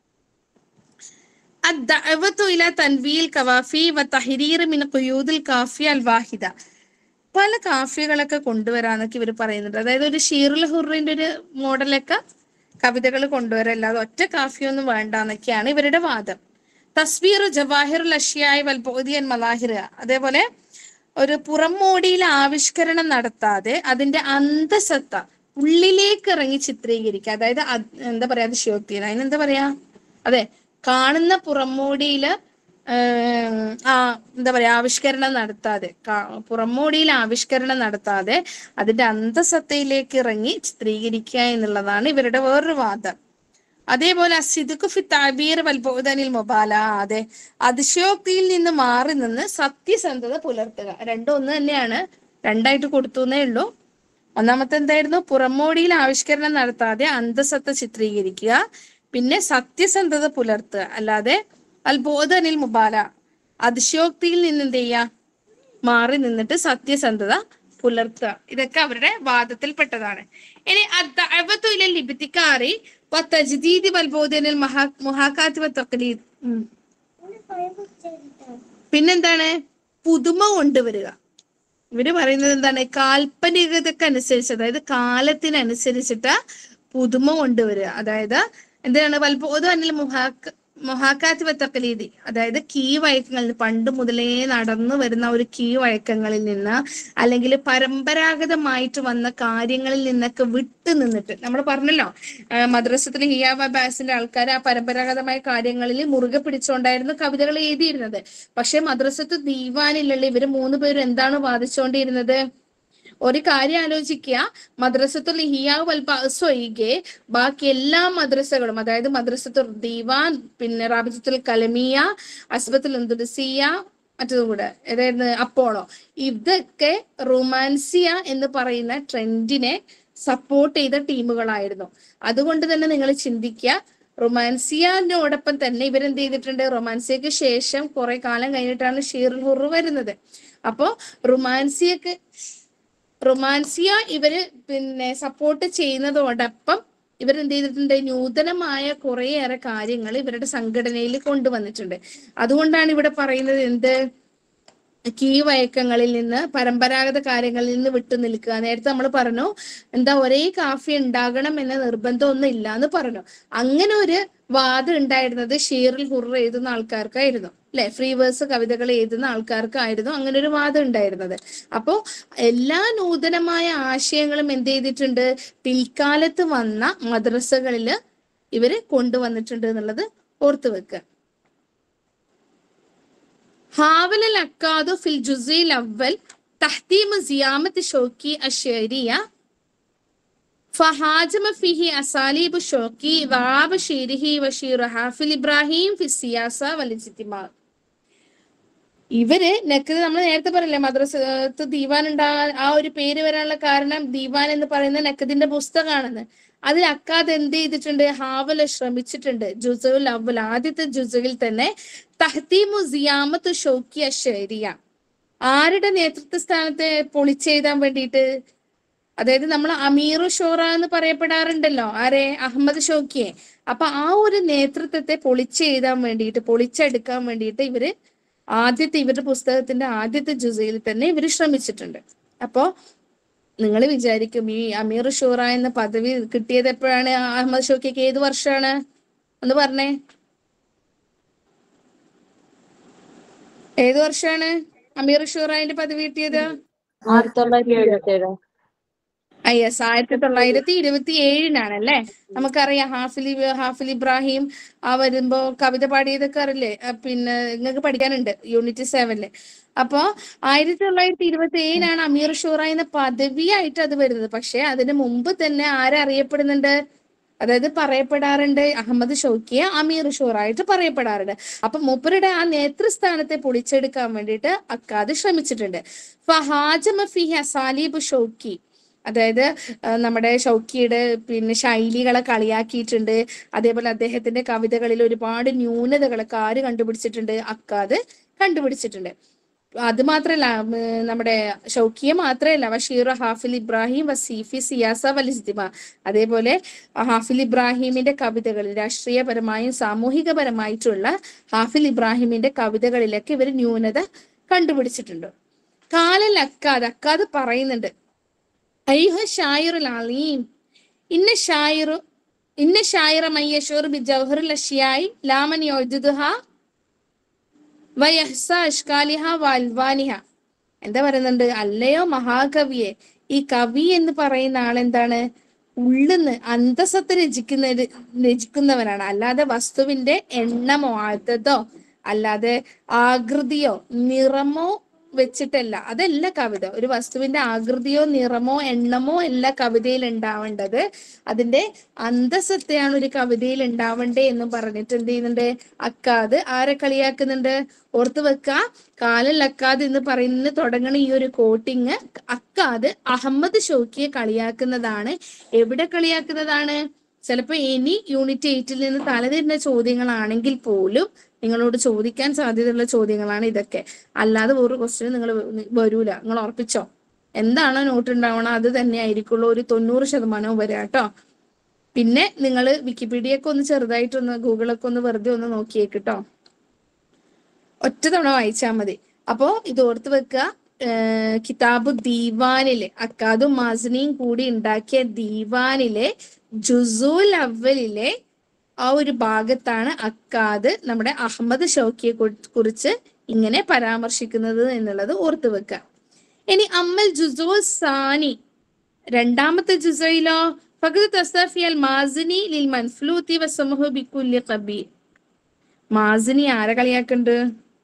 الدعوة إلى تنويل الكوافي وتحرير من قيود الكافية الواحدة പല കാഫ്യകളൊക്കെ കൊണ്ടുവരാന്നൊക്കെ ഇവർ പറയുന്നുണ്ട് അതായത് ഒരു ഷീറുൽ ഹുറിന്റെ ഒരു മോഡലൊക്കെ കവിതകൾ കൊണ്ടുവരാം അല്ലാതെ ഒറ്റ കാഫിയൊന്നും വേണ്ട എന്നൊക്കെയാണ് ഇവരുടെ വാദം തസ്വീർ ജവാഹിറുൽ അഷിയായി വൽബോദിയൻ മലാഹിർ അതേപോലെ ഒരു പുറംമോടിയിൽ ആവിഷ്കരണം നടത്താതെ അതിന്റെ അന്തസത്ത ഉള്ളിലേക്ക് ഇറങ്ങി ചിത്രീകരിക്കുക അതായത് അത് എന്താ പറയാ അത് ശോക്തി അതിനെന്താ പറയാ അതെ കാണുന്ന പുറംമോടിയില് ഏം, ആ എന്താ പറയാ ആവിഷ്കരണം നടത്താതെ കാ- പുറംമോടിയിൽ ആവിഷ്കരണം നടത്താതെ അതിന്റെ അന്തസത്തയിലേക്ക് ഇറങ്ങി ചിത്രീകരിക്കുക എന്നുള്ളതാണ് ഇവരുടെ വേറൊരു വാദം അതേപോലെ അസിദുഖു ഫി താബീർ വൽബോധനിൽ മൊബാല അതെ അതിശയോക്തിയിൽ നിന്ന് മാറി നിന്ന് സത്യസന്ധത പുലർത്തുക രണ്ടും ഒന്ന് തന്നെയാണ് രണ്ടായിട്ട് കൊടുത്തുന്നേ ഉള്ളൂ ഒന്നാമത്തെ എന്തായിരുന്നു പുറമോടിയിൽ ആവിഷ്കരണം നടത്താതെ അന്തസത്ത ചിത്രീകരിക്കുക പിന്നെ സത്യസന്ധത പുലർത്തുക അല്ലാതെ അൽബോധനിൽ മുബാല അതിശയോക്തിയിൽ നിന്ന് എന്ത് ചെയ്യുക മാറി നിന്നിട്ട് സത്യസന്ധത പുലർത്തുക ഇതൊക്കെ അവരുടെ വാദത്തിൽപ്പെട്ടതാണ് ഇനി അദ്ദഅവതു ഇലൽ ലിബ്തിക്കാറി വതജ്ദീദി വൽബോധനിൽ മഹാ മുഹാക്കാത്ത് വതഖ്ലീദ് ഉം. പിന്നെന്താണ് പുതുമ കൊണ്ടുവരിക ഇവര് പറയുന്നത് എന്താണ് കാൽപ്പനികതക്ക് അനുസരിച്ച് അതായത് കാലത്തിനനുസരിച്ചിട്ട് പുതുമ കൊണ്ടുവരിക അതായത് എന്താണ് വൽബോധം അനിൽ മുഹാക്ക് മൊഹാക്കാത്ത് വത്തക്കലീതി അതായത് കീ വഴക്കങ്ങളിൽ നിന്ന് പണ്ട് മുതലേ നടന്നു വരുന്ന ഒരു കീ വഴക്കങ്ങളിൽ നിന്ന് അല്ലെങ്കിൽ പരമ്പരാഗതമായിട്ട് വന്ന കാര്യങ്ങളിൽ നിന്നൊക്കെ വിട്ടു നിന്നിട്ട് നമ്മൾ പറഞ്ഞല്ലോ ആ, മദ്രസത്തിൽ ഹിയാബ ബാസിന്റെ ആൾക്കാർ ആ പരമ്പരാഗതമായ കാര്യങ്ങളിൽ മുറുകെ പിടിച്ചുകൊണ്ടായിരുന്നു കവിതകൾ എഴുതിയിരുന്നത് പക്ഷെ മദ്രസത്ത് ദീവാനിലുള്ള ഇവര് മൂന്ന് പേരും എന്താണ് വാദിച്ചുകൊണ്ടിരുന്നത് ഒരു കാര്യം ആലോചിക്കുക മദ്രസത്തുൽ ഹിയാവ് അൽ ബഅസ് ഒഴികെ ബാക്കി എല്ലാ മദ്രസകളും അതായത് മദ്രസത്തുൽ ദീവാൻ പിന്നെ റാബിത്തുൽ കലമിയ അസ്ബത്തുൽ ഉന്ദുസിയ മറ്റതും കൂടെ അതായത് അപ്പോളോ ഇതൊക്കെ റൊമാൻസിയ എന്ന് പറയുന്ന ട്രെൻഡിനെ സപ്പോർട്ട് ചെയ്ത ടീമുകളായിരുന്നു അതുകൊണ്ട് തന്നെ നിങ്ങൾ ചിന്തിക്കുക റൊമാൻസിയനോടൊപ്പം തന്നെ ഇവരെന്ത് ചെയ്തിട്ടുണ്ട് റൊമാൻസിയക്ക് ശേഷം കുറെ കാലം കഴിഞ്ഞിട്ടാണ് ഷീറുൽ ഹുറു വരുന്നത് അപ്പോ റൊമാൻസിയക്ക് റൊമാൻസിയ ഇവര് പിന്നെ സപ്പോർട്ട് ചെയ്യുന്നതോടൊപ്പം ഇവരെന്ത് ചെയ്തിട്ടുണ്ട് നൂതനമായ കുറേയേറെ കാര്യങ്ങൾ ഇവരുടെ സംഘടനയിൽ കൊണ്ടുവന്നിട്ടുണ്ട് അതുകൊണ്ടാണ് ഇവിടെ പറയുന്നത് എന്ത് കീ വഴക്കങ്ങളിൽ നിന്ന് പരമ്പരാഗത കാര്യങ്ങളിൽ നിന്ന് വിട്ടു നിൽക്കുക നേരത്തെ നമ്മൾ പറഞ്ഞു എന്താ ഒരേ കാഫി ഉണ്ടാകണം എന്ന നിർബന്ധമൊന്നും ഇല്ല എന്ന് പറഞ്ഞു അങ്ങനെ ഒരു വാദം ഉണ്ടായിരുന്നത് ഷീറിൽ ഹുർ എഴുതുന്ന ആൾക്കാർക്കായിരുന്നു അല്ലെ ഫ്രീ വേഴ്സ് കവിതകൾ എഴുതുന്ന ആൾക്കാർക്കായിരുന്നു അങ്ങനെ ഒരു വാദം ഉണ്ടായിരുന്നത് അപ്പോ എല്ലാ നൂതനമായ ആശയങ്ങളും എന്ത് ചെയ്തിട്ടുണ്ട് പിൽക്കാലത്ത് വന്ന മദ്രസകളില് ഇവര് കൊണ്ടുവന്നിട്ടുണ്ട് എന്നുള്ളത് ഓർത്തു വെക്കുക حاول العقاد في الجزء الأول تحطيم زيامة شوقي الشعرية فهاجم فيه أساليب شوقي وعاب شعره وشعر حافظ إبراهيم في السياسة والاجتماع ഇവര് നക്കത് നമ്മൾ നേരത്തെ പറഞ്ഞില്ലേ മദ്രസത്ത് ദീവാൻ ഉണ്ടാകാൻ ആ ഒരു പേര് വരാനുള്ള കാരണം ദീവാൻ എന്ന് പറയുന്ന നക്കദിന്റെ പുസ്തകമാണെന്ന് അതിൽ അക്കാദ് എന്ത് ചെയ്തിട്ടുണ്ട് ഹാവല ശ്രമിച്ചിട്ടുണ്ട് ജുസുൽ അവൽ ആദ്യത്തെ ജുസുവിൽ തന്നെ തഹ്തീമു സിയാമത്ത് ഷോക്കിയ ഷെരിയ ആരുടെ നേതൃത്വ സ്ഥാനത്തെ പൊളിച്ചെഴുതാൻ വേണ്ടിയിട്ട് അതായത് നമ്മൾ അമീറു ഷോറ എന്ന് പറയപ്പെടാറുണ്ടല്ലോ ആരെ അഹമ്മദ് ഷോക്കിയെ അപ്പൊ ആ ഒരു നേതൃത്വത്തെ പൊളിച്ചെഴുതാൻ വേണ്ടിയിട്ട് പൊളിച്ചെടുക്കാൻ വേണ്ടിയിട്ട് ഇവര് ആദ്യത്തെ ഇവരുടെ പുസ്തകത്തിന്റെ ആദ്യത്തെ ജുസയിൽ തന്നെ ഇവർ ശ്രമിച്ചിട്ടുണ്ട് അപ്പോ നിങ്ങൾ വിചാരിക്കും ഈ അമീർ ഷൂറ എന്ന പദവി കിട്ടിയത് എപ്പോഴാണ് അഹമ്മദ് ഷോക്കിക്ക് ഏത് വർഷമാണ് ഒന്ന് പറഞ്ഞേ ഏത് വർഷമാണ് അമീർ ഷൂറയുടെ പദവി കിട്ടിയത് ആയിരത്തി തൊള്ളായിരത്തി ഇരുപത്തി ഏഴ് യെസ് ആയിരത്തി തൊള്ളായിരത്തി ഇരുപത്തി ഏഴിനാണ് അല്ലേ നമുക്കറിയാം ഹാഫിൽ ഇബ്- ഹാഫിൽ ഇബ്രാഹിം ആ വരുമ്പോ കവിത പാടിയതൊക്കെ അറിയില്ലേ ആ, പിന്നെ നിങ്ങൾക്ക് പഠിക്കാനുണ്ട് യൂണിറ്റ് സെവനില് അപ്പോ ആയിരത്തി തൊള്ളായിരത്തി ഇരുപത്തി ഏഴിനാണ് അമീർ ഷൂറ എന്ന പദവിയായിട്ട് അത് വരുന്നത് പക്ഷെ അതിന് മുമ്പ് തന്നെ ആരറിയപ്പെടുന്നുണ്ട് അതായത് പറയപ്പെടാറുണ്ട് അഹമ്മദ് ഷൗക്കിയെ അമീർ ഷൂറായിട്ട് പറയപ്പെടാറുണ്ട് അപ്പൊ മൂപ്പരുടെ ആ നേതൃസ്ഥാനത്തെ പൊളിച്ചെടുക്കാൻ വേണ്ടിയിട്ട് അക്കാദ് ശ്രമിച്ചിട്ടുണ്ട് ഫഹാജമ ഫി അസാലിബ് ഷൗക്കി അതായത് ആ, നമ്മുടെ ഷൗക്കിയുടെ പിന്നെ ശൈലികളെ കളിയാക്കിയിട്ടുണ്ട് അതേപോലെ അദ്ദേഹത്തിന്റെ കവിതകളിൽ ഒരുപാട് ന്യൂനതകളൊക്കെ ആര് കണ്ടുപിടിച്ചിട്ടുണ്ട് അക്കാദ് കണ്ടുപിടിച്ചിട്ടുണ്ട് അത് മാത്രല്ല ഉം, നമ്മുടെ ഷൗക്കിയെ മാത്രമല്ല ബഷീർ ഹാഫിൽ ഇബ്രാഹിം വസീഫി സിയാസ വലിസ്തിമ അതേപോലെ ഹാഫിൽ ഇബ്രാഹിമിന്റെ കവിതകളിൽ രാഷ്ട്രീയപരമായും സാമൂഹികപരമായിട്ടുള്ള ഹാഫിൽ ഇബ്രാഹിമിന്റെ കവിതകളിലൊക്കെ ഇവർ ന്യൂനത കണ്ടുപിടിച്ചിട്ടുണ്ട് കാലൽ അക്കാദ് അക്കാദ് പറയുന്നുണ്ട് അയ്യുഹ ഷായിറുൽ അലീം ഇന്ന ഷായിറു ഇന്ന ഷായിറ മയ്യഷൂർ ബി ജൗഹറുൽ അഷിയായി ലാമൻ യോജിദുഹ വയഹ്സ അഷ്കാലിഹ വൽവാനിഹ എന്താ പറയുന്നുണ്ട് അല്ലയോ മഹാകവിയെ ഈ കവി എന്ന് പറയുന്ന ആളെന്താണ് ഉള്ളിന്ന് അന്തസത്ത് രചിക്കുന്ന രചിക്കുന്നവനാണ് അല്ലാതെ വസ്തുവിന്റെ എണ്ണമോ ആഴത്തതോ അല്ലാതെ ആകൃതിയോ നിറമോ വെച്ചിട്ടല്ല അതല്ല കവിത ഒരു വസ്തുവിന്റെ ആകൃതിയോ നിറമോ എണ്ണമോ അല്ല കവിതയിൽ ഉണ്ടാവേണ്ടത് അതിന്റെ അന്തസത്തെയാണ് ഒരു കവിതയിൽ ഉണ്ടാവണ്ടേ എന്ന് പറഞ്ഞിട്ട് എന്ത് ചെയ്യുന്നുണ്ട് അക്കാദ് ആരെ കളിയാക്കുന്നുണ്ട് ഓർത്ത് വെക്ക കാലൽ അക്കാദ് എന്ന് പറയുന്ന തുടങ്ങണ ഈ ഒരു കോട്ടിങ് അക്കാദ് അഹമ്മദ് ഷോക്കിയെ കളിയാക്കുന്നതാണ് എവിടെ കളിയാക്കുന്നതാണ് ചിലപ്പോ ഇനി യൂണിറ്റ് എയ്റ്റിൽ നിന്ന് തലതിരിഞ്ഞ ചോദ്യങ്ങളാണെങ്കിൽ പോലും നിങ്ങളോട് ചോദിക്കാൻ സാധ്യതയുള്ള ചോദ്യങ്ങളാണ് ഇതൊക്കെ അല്ലാതെ ഒരു ക്വസ്റ്റ്യൻ നിങ്ങൾ വരൂല നിങ്ങൾ ഉറപ്പിച്ചോ എന്താണോ നോട്ട് ഉണ്ടാവണം അത് തന്നെ ആയിരിക്കുള്ളൂ ഒരു തൊണ്ണൂറ് ശതമാനവും വരാം കേട്ടോ പിന്നെ നിങ്ങൾ വിക്കിപീഡിയൊക്കെ ഒന്ന് ചെറുതായിട്ടൊന്ന് ഗൂഗിളൊക്കെ ഒന്ന് വെറുതെ ഒന്ന് നോക്കിയേക്കിട്ടോ ഒറ്റ തവണ വായിച്ചാൽ മതി അപ്പോ ഇത് ഓർത്ത് വെക്കുക ഏർ കിതാബു ദീവാനിലെ അക്കാദും മാസിനിയും കൂടി ഉണ്ടാക്കിയ ദീവാനിലെ ജുസൂൽ അവലിലെ ആ ഒരു ഭാഗത്താണ് അക്കാദ് നമ്മുടെ അഹമ്മദ് ഷൗക്കിയെ കു- കുറിച്ച് ഇങ്ങനെ പരാമർശിക്കുന്നത് എന്നുള്ളത് ഓർത്തു വെക്കുക ഇനി അമ്മൽ ജുസോ സാനി രണ്ടാമത്തെ ജുസയിലോ ഫഖദ് തസ്തഫിയൽ മാസിനി ലിൽ മൻഫ്ലൂത്തി വസമുഹു ബിക്കുല്ലി ഖബീ മാസിനി ആരെ കളിയാക്കുന്നുണ്ട്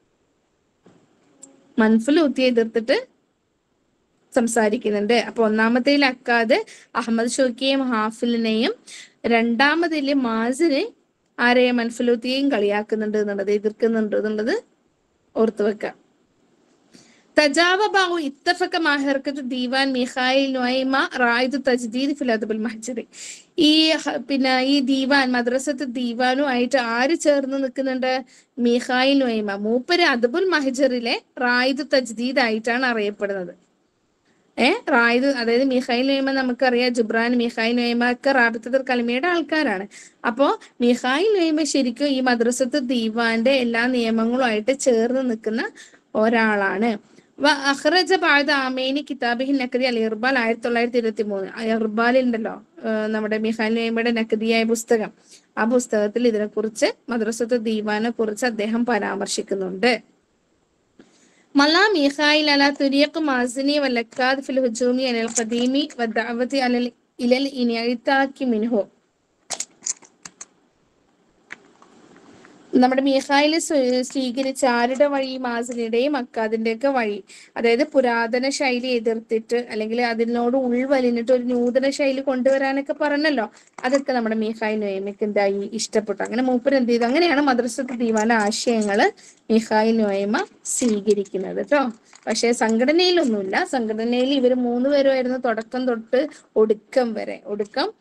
മൻഫലൂത്തിയെ എതിർത്തിട്ട് സംസാരിക്കുന്നുണ്ട് അപ്പൊ ഒന്നാമത്തേൽ അക്കാദ് അഹമ്മദ് ഷോക്കിയെയും ഹാഫിലിനെയും രണ്ടാമതില് മാസിന് ആരെയും മൻഫലൂത്തിയെയും കളിയാക്കുന്നുണ്ട് എന്നുള്ളത് എതിർക്കുന്നുണ്ട് എന്നുള്ളത് ഓർത്തു വെക്കാം തജാവ ബാഹു ഇത്തഫക്ക മാഹർക്കത്ത് ദീവാൻ മിഖായിൽ നൊയ്മ റായിദ് തജ്ദീദ് ഫിൽ അദബുൽ മഹ്ജറി ഈ ഹ- പിന്നെ ഈ ദീവാൻ മദ്രസത്ത് ദീവാനുമായിട്ട് ആര് ചേർന്ന് നിൽക്കുന്നുണ്ട് മിഖായിൽ നൊയ്മ മൂപ്പര് അദബുൽ മഹ്ജറിലെ റായിദ് തജ്ദീദ് ആയിട്ടാണ് അറിയപ്പെടുന്നത് ഏ റായിദ് അതായത് മിഖായിൽ നൊയ്മ നമുക്കറിയാം ജുബ്രാൻ മിഖായിൽ നൊയ്മ ഒക്കെ റാബിത്തർ കലിമയുടെ ആൾക്കാരാണ് അപ്പോ മിഖായിൽ നൊയ്മ ശരിക്കും ഈ മദ്രസത്ത് ദീവാന്റെ എല്ലാ നിയമങ്ങളുമായിട്ട് ചേർന്ന് നിൽക്കുന്ന ഒരാളാണ് വ അഖ്റജ ബാദ ആമേനി കിതാബിഹിൻ നക്കതി അൽ ഇർബാൽ ആയിരത്തി തൊള്ളായിരത്തി ഇരുപത്തി മൂന്ന് ഇർബാൽ ഉണ്ടല്ലോ ഏഹ് നമ്മുടെ മിഖാൽ നൊയ്മയുടെ നക്കതിയായ പുസ്തകം ആ പുസ്തകത്തിൽ ഇതിനെക്കുറിച്ച് മദ്രസത്ത് ദീവാനെ കുറിച്ച് അദ്ദേഹം പരാമർശിക്കുന്നുണ്ട് മലാ മീഖായിൽ അല തുരിയക്ക് മാസിനി വലക്കാദ് ഫിൽ ഹുജൂമി അലൽ ഖദീമി വദ്ദഅവതി അലൽ ഇലൽ ഇനിയത്താക്കി മിൻഹു നമ്മുടെ മീഹായിൽ സ്വീകരിച്ച ആരുടെ വഴി മാസിനിയുടെയും അക്കാദിന്റെ ഒക്കെ വഴി അതായത് പുരാതന ശൈലി എതിർത്തിട്ട് അല്ലെങ്കിൽ അതിനോട് ഉൾവലിഞ്ഞിട്ട് ഒരു നൂതന ശൈലി കൊണ്ടുവരാനൊക്കെ പറഞ്ഞല്ലോ അതൊക്കെ നമ്മുടെ മീഹായ് നോയമയ്ക്ക് എന്തായി ഇഷ്ടപ്പെട്ടു അങ്ങനെ മൂപ്പർ എന്ത് ചെയ്തു അങ്ങനെയാണ് മദ്രസത്ത് ദീവാന ആശയങ്ങള് മീഹായ് നോയമ സ്വീകരിക്കുന്നത് കേട്ടോ പക്ഷെ സംഘടനയിലൊന്നുമില്ല സംഘടനയിൽ ഇവർ മൂന്ന് പേരുമായിരുന്നു തുടക്കം തൊട്ട് ഒടുക്കം വരെ ഒടുക്കം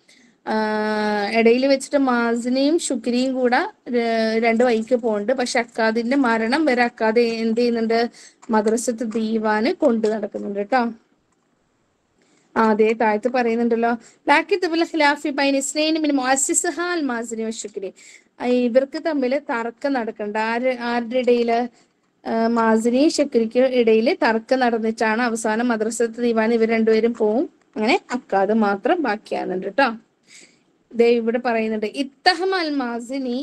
ഇടയിൽ വെച്ചിട്ട് മാസിനെയും ശുക്രിയും കൂടെ ര- രണ്ട് വഴിക്ക് പോകുന്നുണ്ട് പക്ഷെ അക്കാദിന്റെ മരണം വരെ അക്കാദ് എന്ത് ചെയ്യുന്നുണ്ട് മദ്രസത്ത് ദീവാന് കൊണ്ടു നടക്കുന്നുണ്ട് കേട്ടോ ആ അതെ താഴത്ത് പറയുന്നുണ്ടല്ലോ ലാക്കി തബില ഖിലാഫി ബൈൻ ഇസ്നൈനി മിൻ മുഅസ്സിസഹ അൽ മാസിനി വശുക്രി ഇവർക്ക് തമ്മിൽ തർക്കം നടക്കണ്ട ആര് ആരുടെ ഇടയില് ആ, മാസിനി ഷക്രിക്ക് ഇടയിൽ തർക്കം നടന്നിട്ടാണ് അവസാനം മദ്രസത്ത് ദീവാൻ ഇവർ രണ്ടുപേരും പോവും അങ്ങനെ അക്കാദ് മാത്രം ബാക്കിയാകുന്നുണ്ട് കേട്ടോ ദേ ഇവിടെ പറയുന്നുണ്ട് ഇത്തഹം അൽ മാസിനി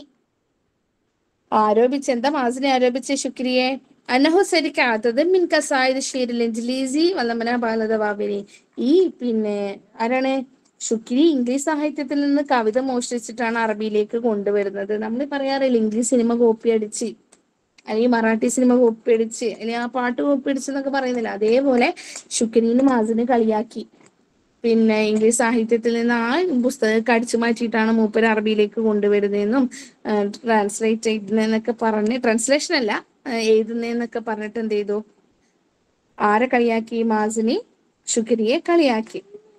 ആരോപിച്ച് എന്താ മാസിനി ആരോപിച്ച ശുക്രിയെ അനഹു സരിക്കാത്തത് മിൻ കസായത് ഷീരിൽ ഇൻജിലീസി വല്ലമന ബാലത ബാബിനി ഈ പിന്നെ ആരാണ് ശുക്രി ഇംഗ്ലീഷ് സാഹിത്യത്തിൽ നിന്ന് കവിത മോഷ്ടിച്ചിട്ടാണ് അറബിയിലേക്ക് കൊണ്ടുവരുന്നത് നമ്മൾ പറയാറില്ല ഇംഗ്ലീഷ് സിനിമ കോപ്പി അടിച്ച് അല്ലെങ്കിൽ മറാഠി സിനിമ കോപ്പി അടിച്ച് അല്ലെങ്കിൽ ആ പാട്ട് കോപ്പി അടിച്ചെന്നൊക്കെ പറയുന്നില്ല അതേപോലെ ശുക്രീന് മാസിനെ കളിയാക്കി പിന്നെ ഇംഗ്ലീഷ് സാഹിത്യത്തിൽ നിന്ന് ആ പുസ്തകമൊക്കെ അടിച്ചു മാറ്റിയിട്ടാണ് മൂപ്പര് അറബിയിലേക്ക് കൊണ്ടുവരുന്നതെന്നും ട്രാൻസ്ലേറ്റ് ചെയ്യുന്നതെന്നൊക്കെ പറഞ്ഞ് ട്രാൻസ്ലേഷൻ അല്ല ആ, എഴുതുന്നതെന്നൊക്കെ പറഞ്ഞിട്ട് എന്ത് ചെയ്തു ആരെ കളിയാക്കി മാസിനി ശുക്രിയെ കളിയാക്കി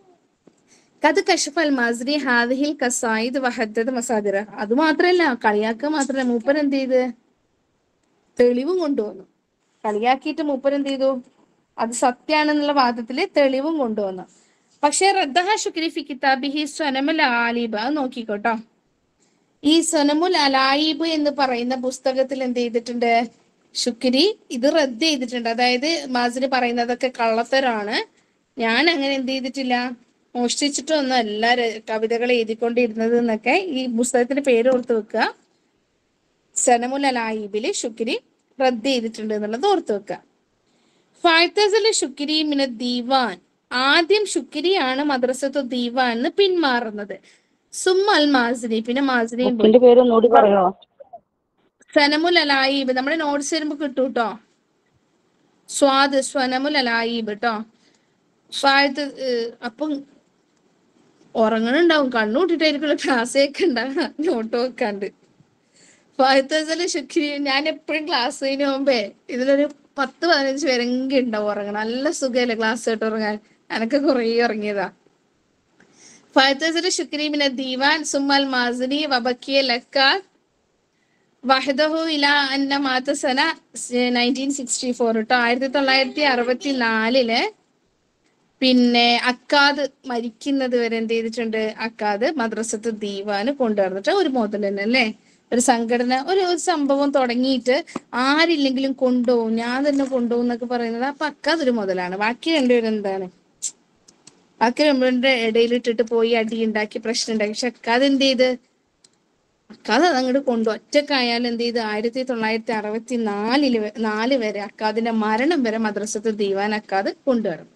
കത് കഷഫ് അൽ മാസിനി ഹാദിഹിൽ കസായിദ് വഹദ്ദത് മസാദിറ അത് മാത്രല്ല കളിയാക്കുക മാത്രല്ല മൂപ്പൻ എന്ത് ചെയ്ത് തെളിവും കൊണ്ടുവന്നു കളിയാക്കിയിട്ട് മൂപ്പൻ എന്ത് ചെയ്തു അത് സത്യാണെന്നുള്ള വാദത്തില് തെളിവും കൊണ്ടുവന്നു പക്ഷെ റദ്ദഹ ശുക്രി ഫി കിതാബിഹി സ്വനമുൽ ആലിബ് അത് നോക്കിക്കോട്ടോ ഈ സൊനമുൽ അലായിബ് എന്ന് പറയുന്ന പുസ്തകത്തിൽ എന്ത് ചെയ്തിട്ടുണ്ട് ശുക്രി ഇത് റദ്ദ് ചെയ്തിട്ടുണ്ട് അതായത് മാസിന് പറയുന്നതൊക്കെ കള്ളത്തരാണ് ഞാൻ അങ്ങനെ എന്ത് ചെയ്തിട്ടില്ല മോഷ്ടിച്ചിട്ടൊന്നും അല്ല ര- കവിതകൾ എഴുതിക്കൊണ്ടിരുന്നത് എന്നൊക്കെ ഈ പുസ്തകത്തിന്റെ പേര് ഓർത്ത് വെക്കുക സനമുൽ അലായിബില് ശുക്രി റദ്ദ് ചെയ്തിട്ടുണ്ട് എന്നുള്ളത് ഓർത്ത് വെക്കുക ഫായ്ത്തസിലെ ശുക്രി മിന ദീവാൻ ആദ്യം ശുക്രിയാണ് മദ്രസത്തു ദീവാൻ എന്ന് പിന്മാറുന്നത് സുമ്മ അൽ മാസിനി പിന്നെ മാസിനിയും പോയി. ബുക്കിന്റെ പേര് ഒന്നുകൂടി പറയോ സനമുൽ അലായിബ് നമ്മുടെ നോട്ട്സ് വരുമ്പോ കിട്ടൂ കേട്ടോ സ്വാദ് സ്വനമുൽ അലായിബ് കേട്ടോ ഫായത്ത് അപ്പം ഉറങ്ങണുണ്ടാവും കണ്ണൂട്ടിട്ടായിരിക്കുള്ള ക്ലാസ് കേൾക്കണ്ട നോട്ട് വെക്കാണ്ട് ഫായത്തസല് ശുക്രി ഞാൻ എപ്പോഴും ക്ലാസ് കഴിഞ്ഞ മുമ്പേ ഇതിലൊരു പത്ത് പതിനഞ്ച് പേരെങ്കിലും ഉണ്ടാവും ഉറങ്ങണം നല്ല സുഖമല്ലേ ക്ലാസ് കേട്ട് ഉറങ്ങാൻ എനക്ക് കുറേ ഉറങ്ങിയതാ ഫായത്തസല് ശുക്രി മിന ദീവാൻ സുമ്മൽ മാസിനി വബക്കിയ ലക്കാർ വഹദഹു ഇല അന്ന മാത്ത സന നയൻറ്റീൻ സിക്സ്റ്റി ഫോർ കേട്ടോ ആയിരത്തി തൊള്ളായിരത്തി അറുപത്തി നാലില് പിന്നെ അക്കാദ് മരിക്കുന്നത് വരെ എന്ത് ചെയ്തിട്ടുണ്ട് അക്കാദ് മദ്രസത്ത് ദീവാന് കൊണ്ടുവന്നിട്ട് ഒരു മുതൽ തന്നെ അല്ലേ ഒരു സംഘടന ഒരു ഒരു സംഭവം തുടങ്ങിയിട്ട് ആരില്ലെങ്കിലും കൊണ്ടുപോകും ഞാൻ തന്നെ കൊണ്ടുപോകും എന്നൊക്കെ പറയുന്നത് അപ്പൊ അക്കാദ് ഒരു മുതലാണ് ബാക്കി രണ്ടുപേരും എന്താണ് ബാക്കി രണ്ടുപേരുടെ ഇടയിലിട്ടിട്ട് പോയി അടി ഉണ്ടാക്കി പ്രശ്നം ഉണ്ടാക്കി പക്ഷെ അക്കാദ് എന്ത് ചെയ്ത് അക്കാദ് അതങ്ങോട്ട് കൊണ്ടു ഒറ്റക്കായാലും എന്ത് ചെയ്ത് ആയിരത്തി തൊള്ളായിരത്തി അറുപത്തി നാലില് വ- നാല് വരെ അക്കാദിന്റെ മരണം വരെ മദ്രസത്ത് ദീവാൻ അക്കാദ് കൊണ്ടുവരും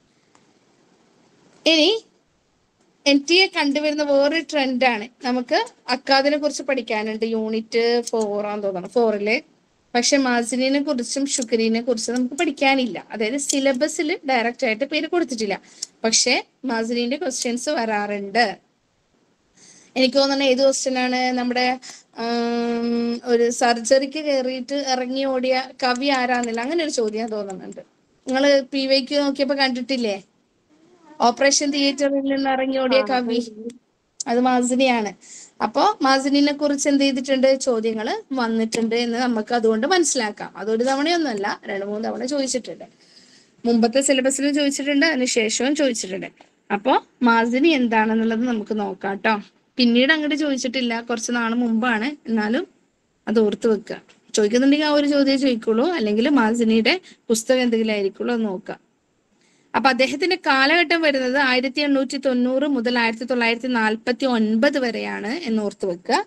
ഇനി എൻ ടി എ കണ്ടുവരുന്ന വേറൊരു ട്രെൻഡാണ് നമുക്ക് അക്കാദിനെ കുറിച്ച് പഠിക്കാനുണ്ട് യൂണിറ്റ് ഫോറാന്ന് തോന്നണം ഫോറില് പക്ഷെ മാസിനെ കുറിച്ചും ഷുക്രീനെ കുറിച്ചും നമുക്ക് പഠിക്കാനില്ല അതായത് സിലബസിൽ ഡയറക്റ്റ് ആയിട്ട് പേര് കൊടുത്തിട്ടില്ല പക്ഷെ മാസിനിന്റെ ക്വസ്റ്റ്യൻസ് വരാറുണ്ട് എനിക്ക് തോന്നുന്ന ഏത് ക്വസ്റ്റ്യൻ ആണ് നമ്മുടെ ആം, ഒരു സർജറിക്ക് കയറിയിട്ട് ഇറങ്ങി ഓടിയ കവി ആരാന്നില്ല അങ്ങനെ ഒരു ചോദ്യം തോന്നുന്നുണ്ട് നിങ്ങൾ പി വൈക്ക് നോക്കിയപ്പോ കണ്ടിട്ടില്ലേ ഓപ്പറേഷൻ തിയേറ്ററിൽ നിന്ന് ഇറങ്ങി ഓടിയ കവി അത് മാസിനിയാണ് അപ്പോ മാസിനിനെ കുറിച്ച് എന്ത് ചെയ്തിട്ടുണ്ട് ചോദ്യങ്ങൾ വന്നിട്ടുണ്ട് എന്ന് നമുക്ക് അതുകൊണ്ട് മനസ്സിലാക്കാം അതൊരു തവണയൊന്നുമല്ല രണ്ട് മൂന്ന് തവണ ചോദിച്ചിട്ടുണ്ട് മുമ്പത്തെ സിലബസിലും ചോദിച്ചിട്ടുണ്ട് അതിന് ശേഷവും ചോദിച്ചിട്ടുണ്ട് അപ്പോ മാസിനി എന്താണെന്നുള്ളത് നമുക്ക് നോക്കാം കേട്ടോ പിന്നീട് അങ്ങോട്ട് ചോദിച്ചിട്ടില്ല കുറച്ച് നാൾ മുമ്പാണ് എന്നാലും അത് ഓർത്ത് വെക്കുക ചോദിക്കുന്നുണ്ടെങ്കിൽ ആ ഒരു ചോദ്യം ചോദിക്കുള്ളൂ അല്ലെങ്കിൽ മാസിനിയുടെ പുസ്തകം എന്തെങ്കിലും ആയിരിക്കുള്ളൂ അത് നോക്കാം അപ്പൊ അദ്ദേഹത്തിന്റെ കാലഘട്ടം വരുന്നത് ആയിരത്തി എണ്ണൂറ്റി തൊണ്ണൂറ് മുതൽ ആയിരത്തി തൊള്ളായിരത്തി നാൽപ്പത്തി ഒൻപത് വരെയാണ് എന്ന് ഓർത്ത് വെക്കുക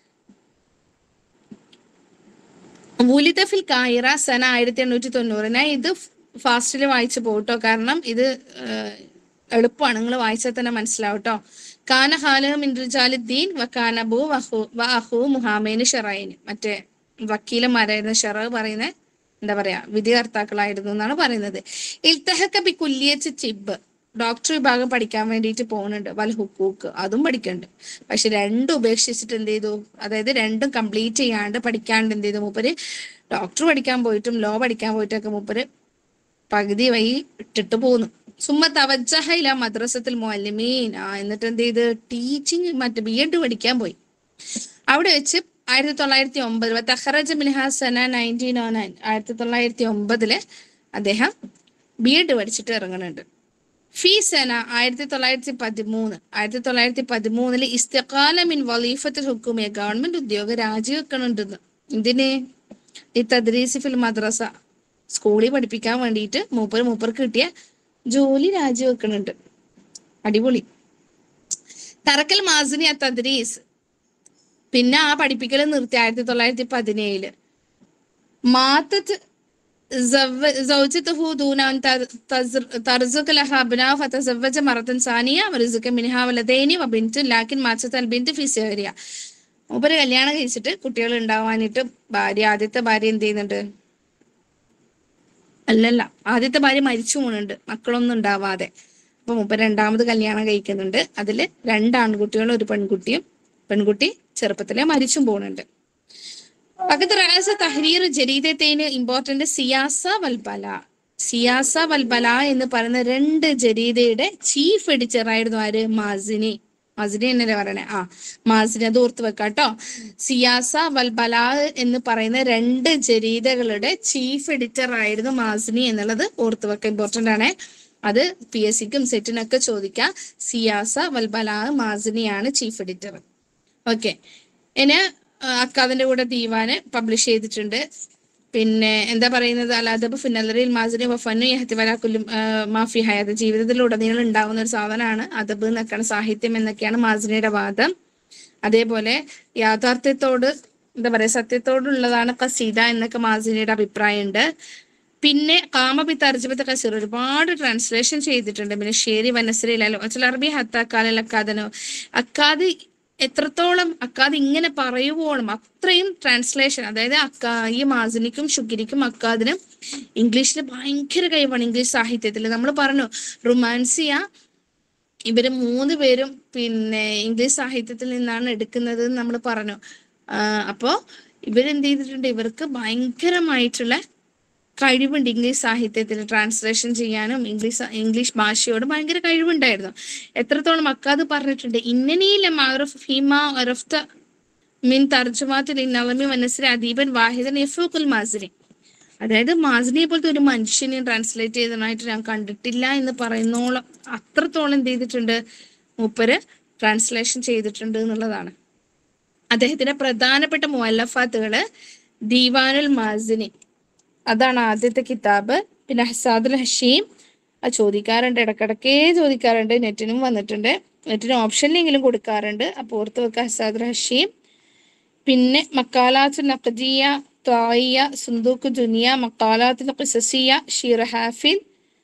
വൂലിതഫിൽ കായിറ സന ആയിരത്തി എണ്ണൂറ്റി തൊണ്ണൂറ് ഞാൻ ഇത് ഫാസ്റ്റിൽ വായിച്ചു പോട്ടോ കാരണം ഇത് ഏഹ്, എളുപ്പമാണ് നിങ്ങൾ വായിച്ചാൽ തന്നെ മനസ്സിലാവും കേട്ടോ കാന ഹാലഹു മിൻ റിജാലുദ്ദീൻ വക്കാനബു വഹു വഹു മുഹാമേന് ഷെറൈന് മറ്റേ വക്കീലന്മാരായിരുന്ന ഷെറ പറയുന്ന എന്താ പറയാ വിധികർത്താക്കളായിരുന്നു എന്നാണ് പറയുന്നത് ഇൽത്തഹക്ക ബി കുല്യച്ച് ചിബ് ഡോക്ടർ വിഭാഗം പഠിക്കാൻ വേണ്ടിയിട്ട് പോകുന്നുണ്ട് വൽ ഹുക്കൂക്ക് അതും പഠിക്കുന്നുണ്ട് പക്ഷെ രണ്ടും ഉപേക്ഷിച്ചിട്ട് എന്ത് ചെയ്തു അതായത് രണ്ടും കംപ്ലീറ്റ് ചെയ്യാണ്ട് പഠിക്കാണ്ട് എന്ത് ചെയ്തു മൂപ്പര് ഡോക്ടർ പഠിക്കാൻ പോയിട്ടും ലോ പഠിക്കാൻ പോയിട്ടൊക്കെ മൂപ്പര് പകുതി വഴി ഇട്ടിട്ട് പോന്നു സുമ്മ തവജ്ജഹ ഇല മദ്രസത്തിൽ മുഅല്ലിമീൻ ആ എന്നിട്ട് എന്ത് ചെയ്ത് ടീച്ചിങ് മറ്റേ ബി എഡ് പഠിക്കാൻ പോയി അവിടെ വെച്ച് ആയിരത്തി തൊള്ളായിരത്തി ഒമ്പത് തഹറജ് മിൻഹാസന നയൻറ്റീൻ ഓ നയൻ ആയിരത്തി തൊള്ളായിരത്തി ഒമ്പതില് അദ്ദേഹം ബി എഡ് പഠിച്ചിട്ട് ഇറങ്ങുന്നുണ്ട് ഫീസന ആയിരത്തി തൊള്ളായിരത്തി പതിമൂന്ന് ആയിരത്തി തൊള്ളായിരത്തി പതിമൂന്നില് ഇസ്തഖാല മിൻ വലീഫത്തിൽ ഹുക്കുമിയ ഗവൺമെന്റ് ഉദ്യോഗം രാജിവെക്കണുണ്ടെന്ന് എന്തിന് ഈ തദ്രീസി ഫിൽ മദ്രസ സ്കൂളിൽ പഠിപ്പിക്കാൻ വേണ്ടിയിട്ട് മൂപ്പര് മൂപ്പർക്ക് കിട്ടിയ ജോലി രാജിവെക്കണുണ്ട് അടിപൊളി തറക്കൽ മാസിനി ആ തദ്രീസ് പിന്നെ ആ പഠിപ്പിക്കൽ നിർത്തി ആയിരത്തി തൊള്ളായിരത്തി പതിനേഴില് മാത്തത്ത് زو- زوجته دون أن تر- تزر- ترزق لها أبناء فتزوج مرة ثانية ورزق منها ولدين وبنت لكن ماتت البنت في صغرها മൂപ്പര് കല്യാണം കഴിച്ചിട്ട് കുട്ടികൾ ഉണ്ടാവാനായിട്ട് ഭാര്യ ആദ്യത്തെ ഭാര്യ എന്ത് ചെയ്യുന്നുണ്ട് അല്ലല്ല ആദ്യത്തെ ഭാര്യ മരിച്ചു പോകുന്നുണ്ട് മക്കളൊന്നും ഉണ്ടാവാതെ അപ്പൊ മൂപ്പര് രണ്ടാമത് കല്യാണം കഴിക്കുന്നുണ്ട് അതില് രണ്ട് ആൺകുട്ടികളും ഒരു പെൺകുട്ടിയും പെൺകുട്ടി ചെറുപ്പത്തിലെ മരിച്ചും പോകുന്നുണ്ട് പക്കത്ത് റാസ തഹരീർ ജരീദത്തേന് ഇമ്പോർട്ടന്റ് സിയാസ വൽബല സിയാസ വൽബല എന്ന് പറയുന്ന രണ്ട് ജരീദയുടെ ചീഫ് എഡിറ്റർ ആയിരുന്നു ആര് മാസിനി മാസിനി എന്നല്ലേ പറയണേ ആ മാസിനി അത് ഓർത്ത് വെക്കാട്ടോ സിയാസ വൽബല എന്ന് പറയുന്ന രണ്ട് ജരീദകളുടെ ചീഫ് എഡിറ്റർ ആയിരുന്നു മാസിനി എന്നുള്ളത് ഓർത്ത് വെക്ക ഇമ്പോർട്ടന്റ് ആണ് അത് പി എസ് സിക്കും സെറ്റിനൊക്കെ ചോദിക്കാം സിയാസ വൽബല മാസിനിയാണ് ചീഫ് എഡിറ്റർ ഓക്കെ ഇനി അക്കാദിന്റെ കൂടെ ദീവാന് പബ്ലിഷ് ചെയ്തിട്ടുണ്ട് പിന്നെ എന്താ പറയുന്നത് അലാദബ് ഫിനലറിൽ മാസിനി വഫന്നു യഹത്തിവലാക്കുല്ലും മാഫി ഹയാത്ത് ജീവിതത്തിലുടനീളം ഉണ്ടാവുന്ന ഒരു സാധനമാണ് അദബ് എന്നൊക്കെയാണ് സാഹിത്യം എന്നൊക്കെയാണ് മാസിനിയുടെ വാദം അതേപോലെ യാഥാർത്ഥ്യത്തോട് എന്താ പറയാ സത്യത്തോടുള്ളതാണ് കസീദ എന്നൊക്കെ മാസിനിയുടെ അഭിപ്രായമുണ്ട് പിന്നെ കാമബി തർജ്ജമത്തെ കസീർ ഒരുപാട് ട്രാൻസ്ലേഷൻ ചെയ്തിട്ടുണ്ട് പിന്നെ ഷേരി വനസ്രയിലോ അച്ഛൽ അറബി ഹത്താക്കാലൽ അക്കാദനോ അക്കാദ് എത്രത്തോളം അക്കാദ് ഇങ്ങനെ പറയുവോളം അത്രയും ട്രാൻസ്ലേഷൻ അതായത് അക്കാ ഈ മാസിനിക്കും ഷുഗിരിക്കും അക്കാദിനും ഇംഗ്ലീഷിൽ ഭയങ്കര കഴിവാണ് ഇംഗ്ലീഷ് സാഹിത്യത്തിൽ നമ്മൾ പറഞ്ഞു റുമാൻസിയ ഇവര് മൂന്ന് പേരും പിന്നെ ഇംഗ്ലീഷ് സാഹിത്യത്തിൽ നിന്നാണ് എടുക്കുന്നത് എന്ന് നമ്മൾ പറഞ്ഞു ആ, അപ്പോ ഇവരെന്ത് ചെയ്തിട്ടുണ്ട് ഇവർക്ക് ഭയങ്കരമായിട്ടുള്ള കഴിവുണ്ട് ഇംഗ്ലീഷ് സാഹിത്യത്തിൽ ട്രാൻസ്ലേഷൻ ചെയ്യാനും ഇംഗ്ലീഷ് ഇംഗ്ലീഷ് ഭാഷയോട് ഭയങ്കര കഴിവുണ്ടായിരുന്നു എത്രത്തോളം അക്കാത് പറഞ്ഞിട്ടുണ്ട് ഇന്നനീല മാറഫ് ഫീമ അറഫ്ത മിൻ തർജുമാത്തിൽ നളമി മനസ്സിലെ അദീപൻ വാഹിദൻ യഫൂഖുൽ മാസിനി അതായത് മാസിനിയെ പോലത്തെ ഒരു മനുഷ്യനെ ട്രാൻസ്ലേറ്റ് ചെയ്തതായിട്ട് ഞാൻ കണ്ടിട്ടില്ല എന്ന് പറയുന്നോളം അത്രത്തോളം എന്ത് ചെയ്തിട്ടുണ്ട് മൂപ്പര് ട്രാൻസ്ലേഷൻ ചെയ്തിട്ടുണ്ട് എന്നുള്ളതാണ് അദ്ദേഹത്തിന്റെ പ്രധാനപ്പെട്ട മുഅല്ലഫാത്തുകള് ദീവാനുൽ മാസിനി അതാണ് ആദ്യത്തെ കിതാബ് പിന്നെ ഹസാദുൽ ഹഷീം അത് ചോദിക്കാറുണ്ട് ഇടക്കിടക്കേ ചോദിക്കാറുണ്ട് നെറ്റിനും വന്നിട്ടുണ്ട് നെറ്റിന് ഓപ്ഷനിലെങ്കിലും കൊടുക്കാറുണ്ട് അപ്പോൾ ഓർത്ത് വെക്കുക ഹസാദുൽ ഹഷീം പിന്നെ മക്കാലാത്ത് നഖദിയ ത്വായിയ സുന്ദൂക്ക് ദുനിയ മക്കാലാത്ത് ഖിസസിയ ഷീർ ഹാഫിൽ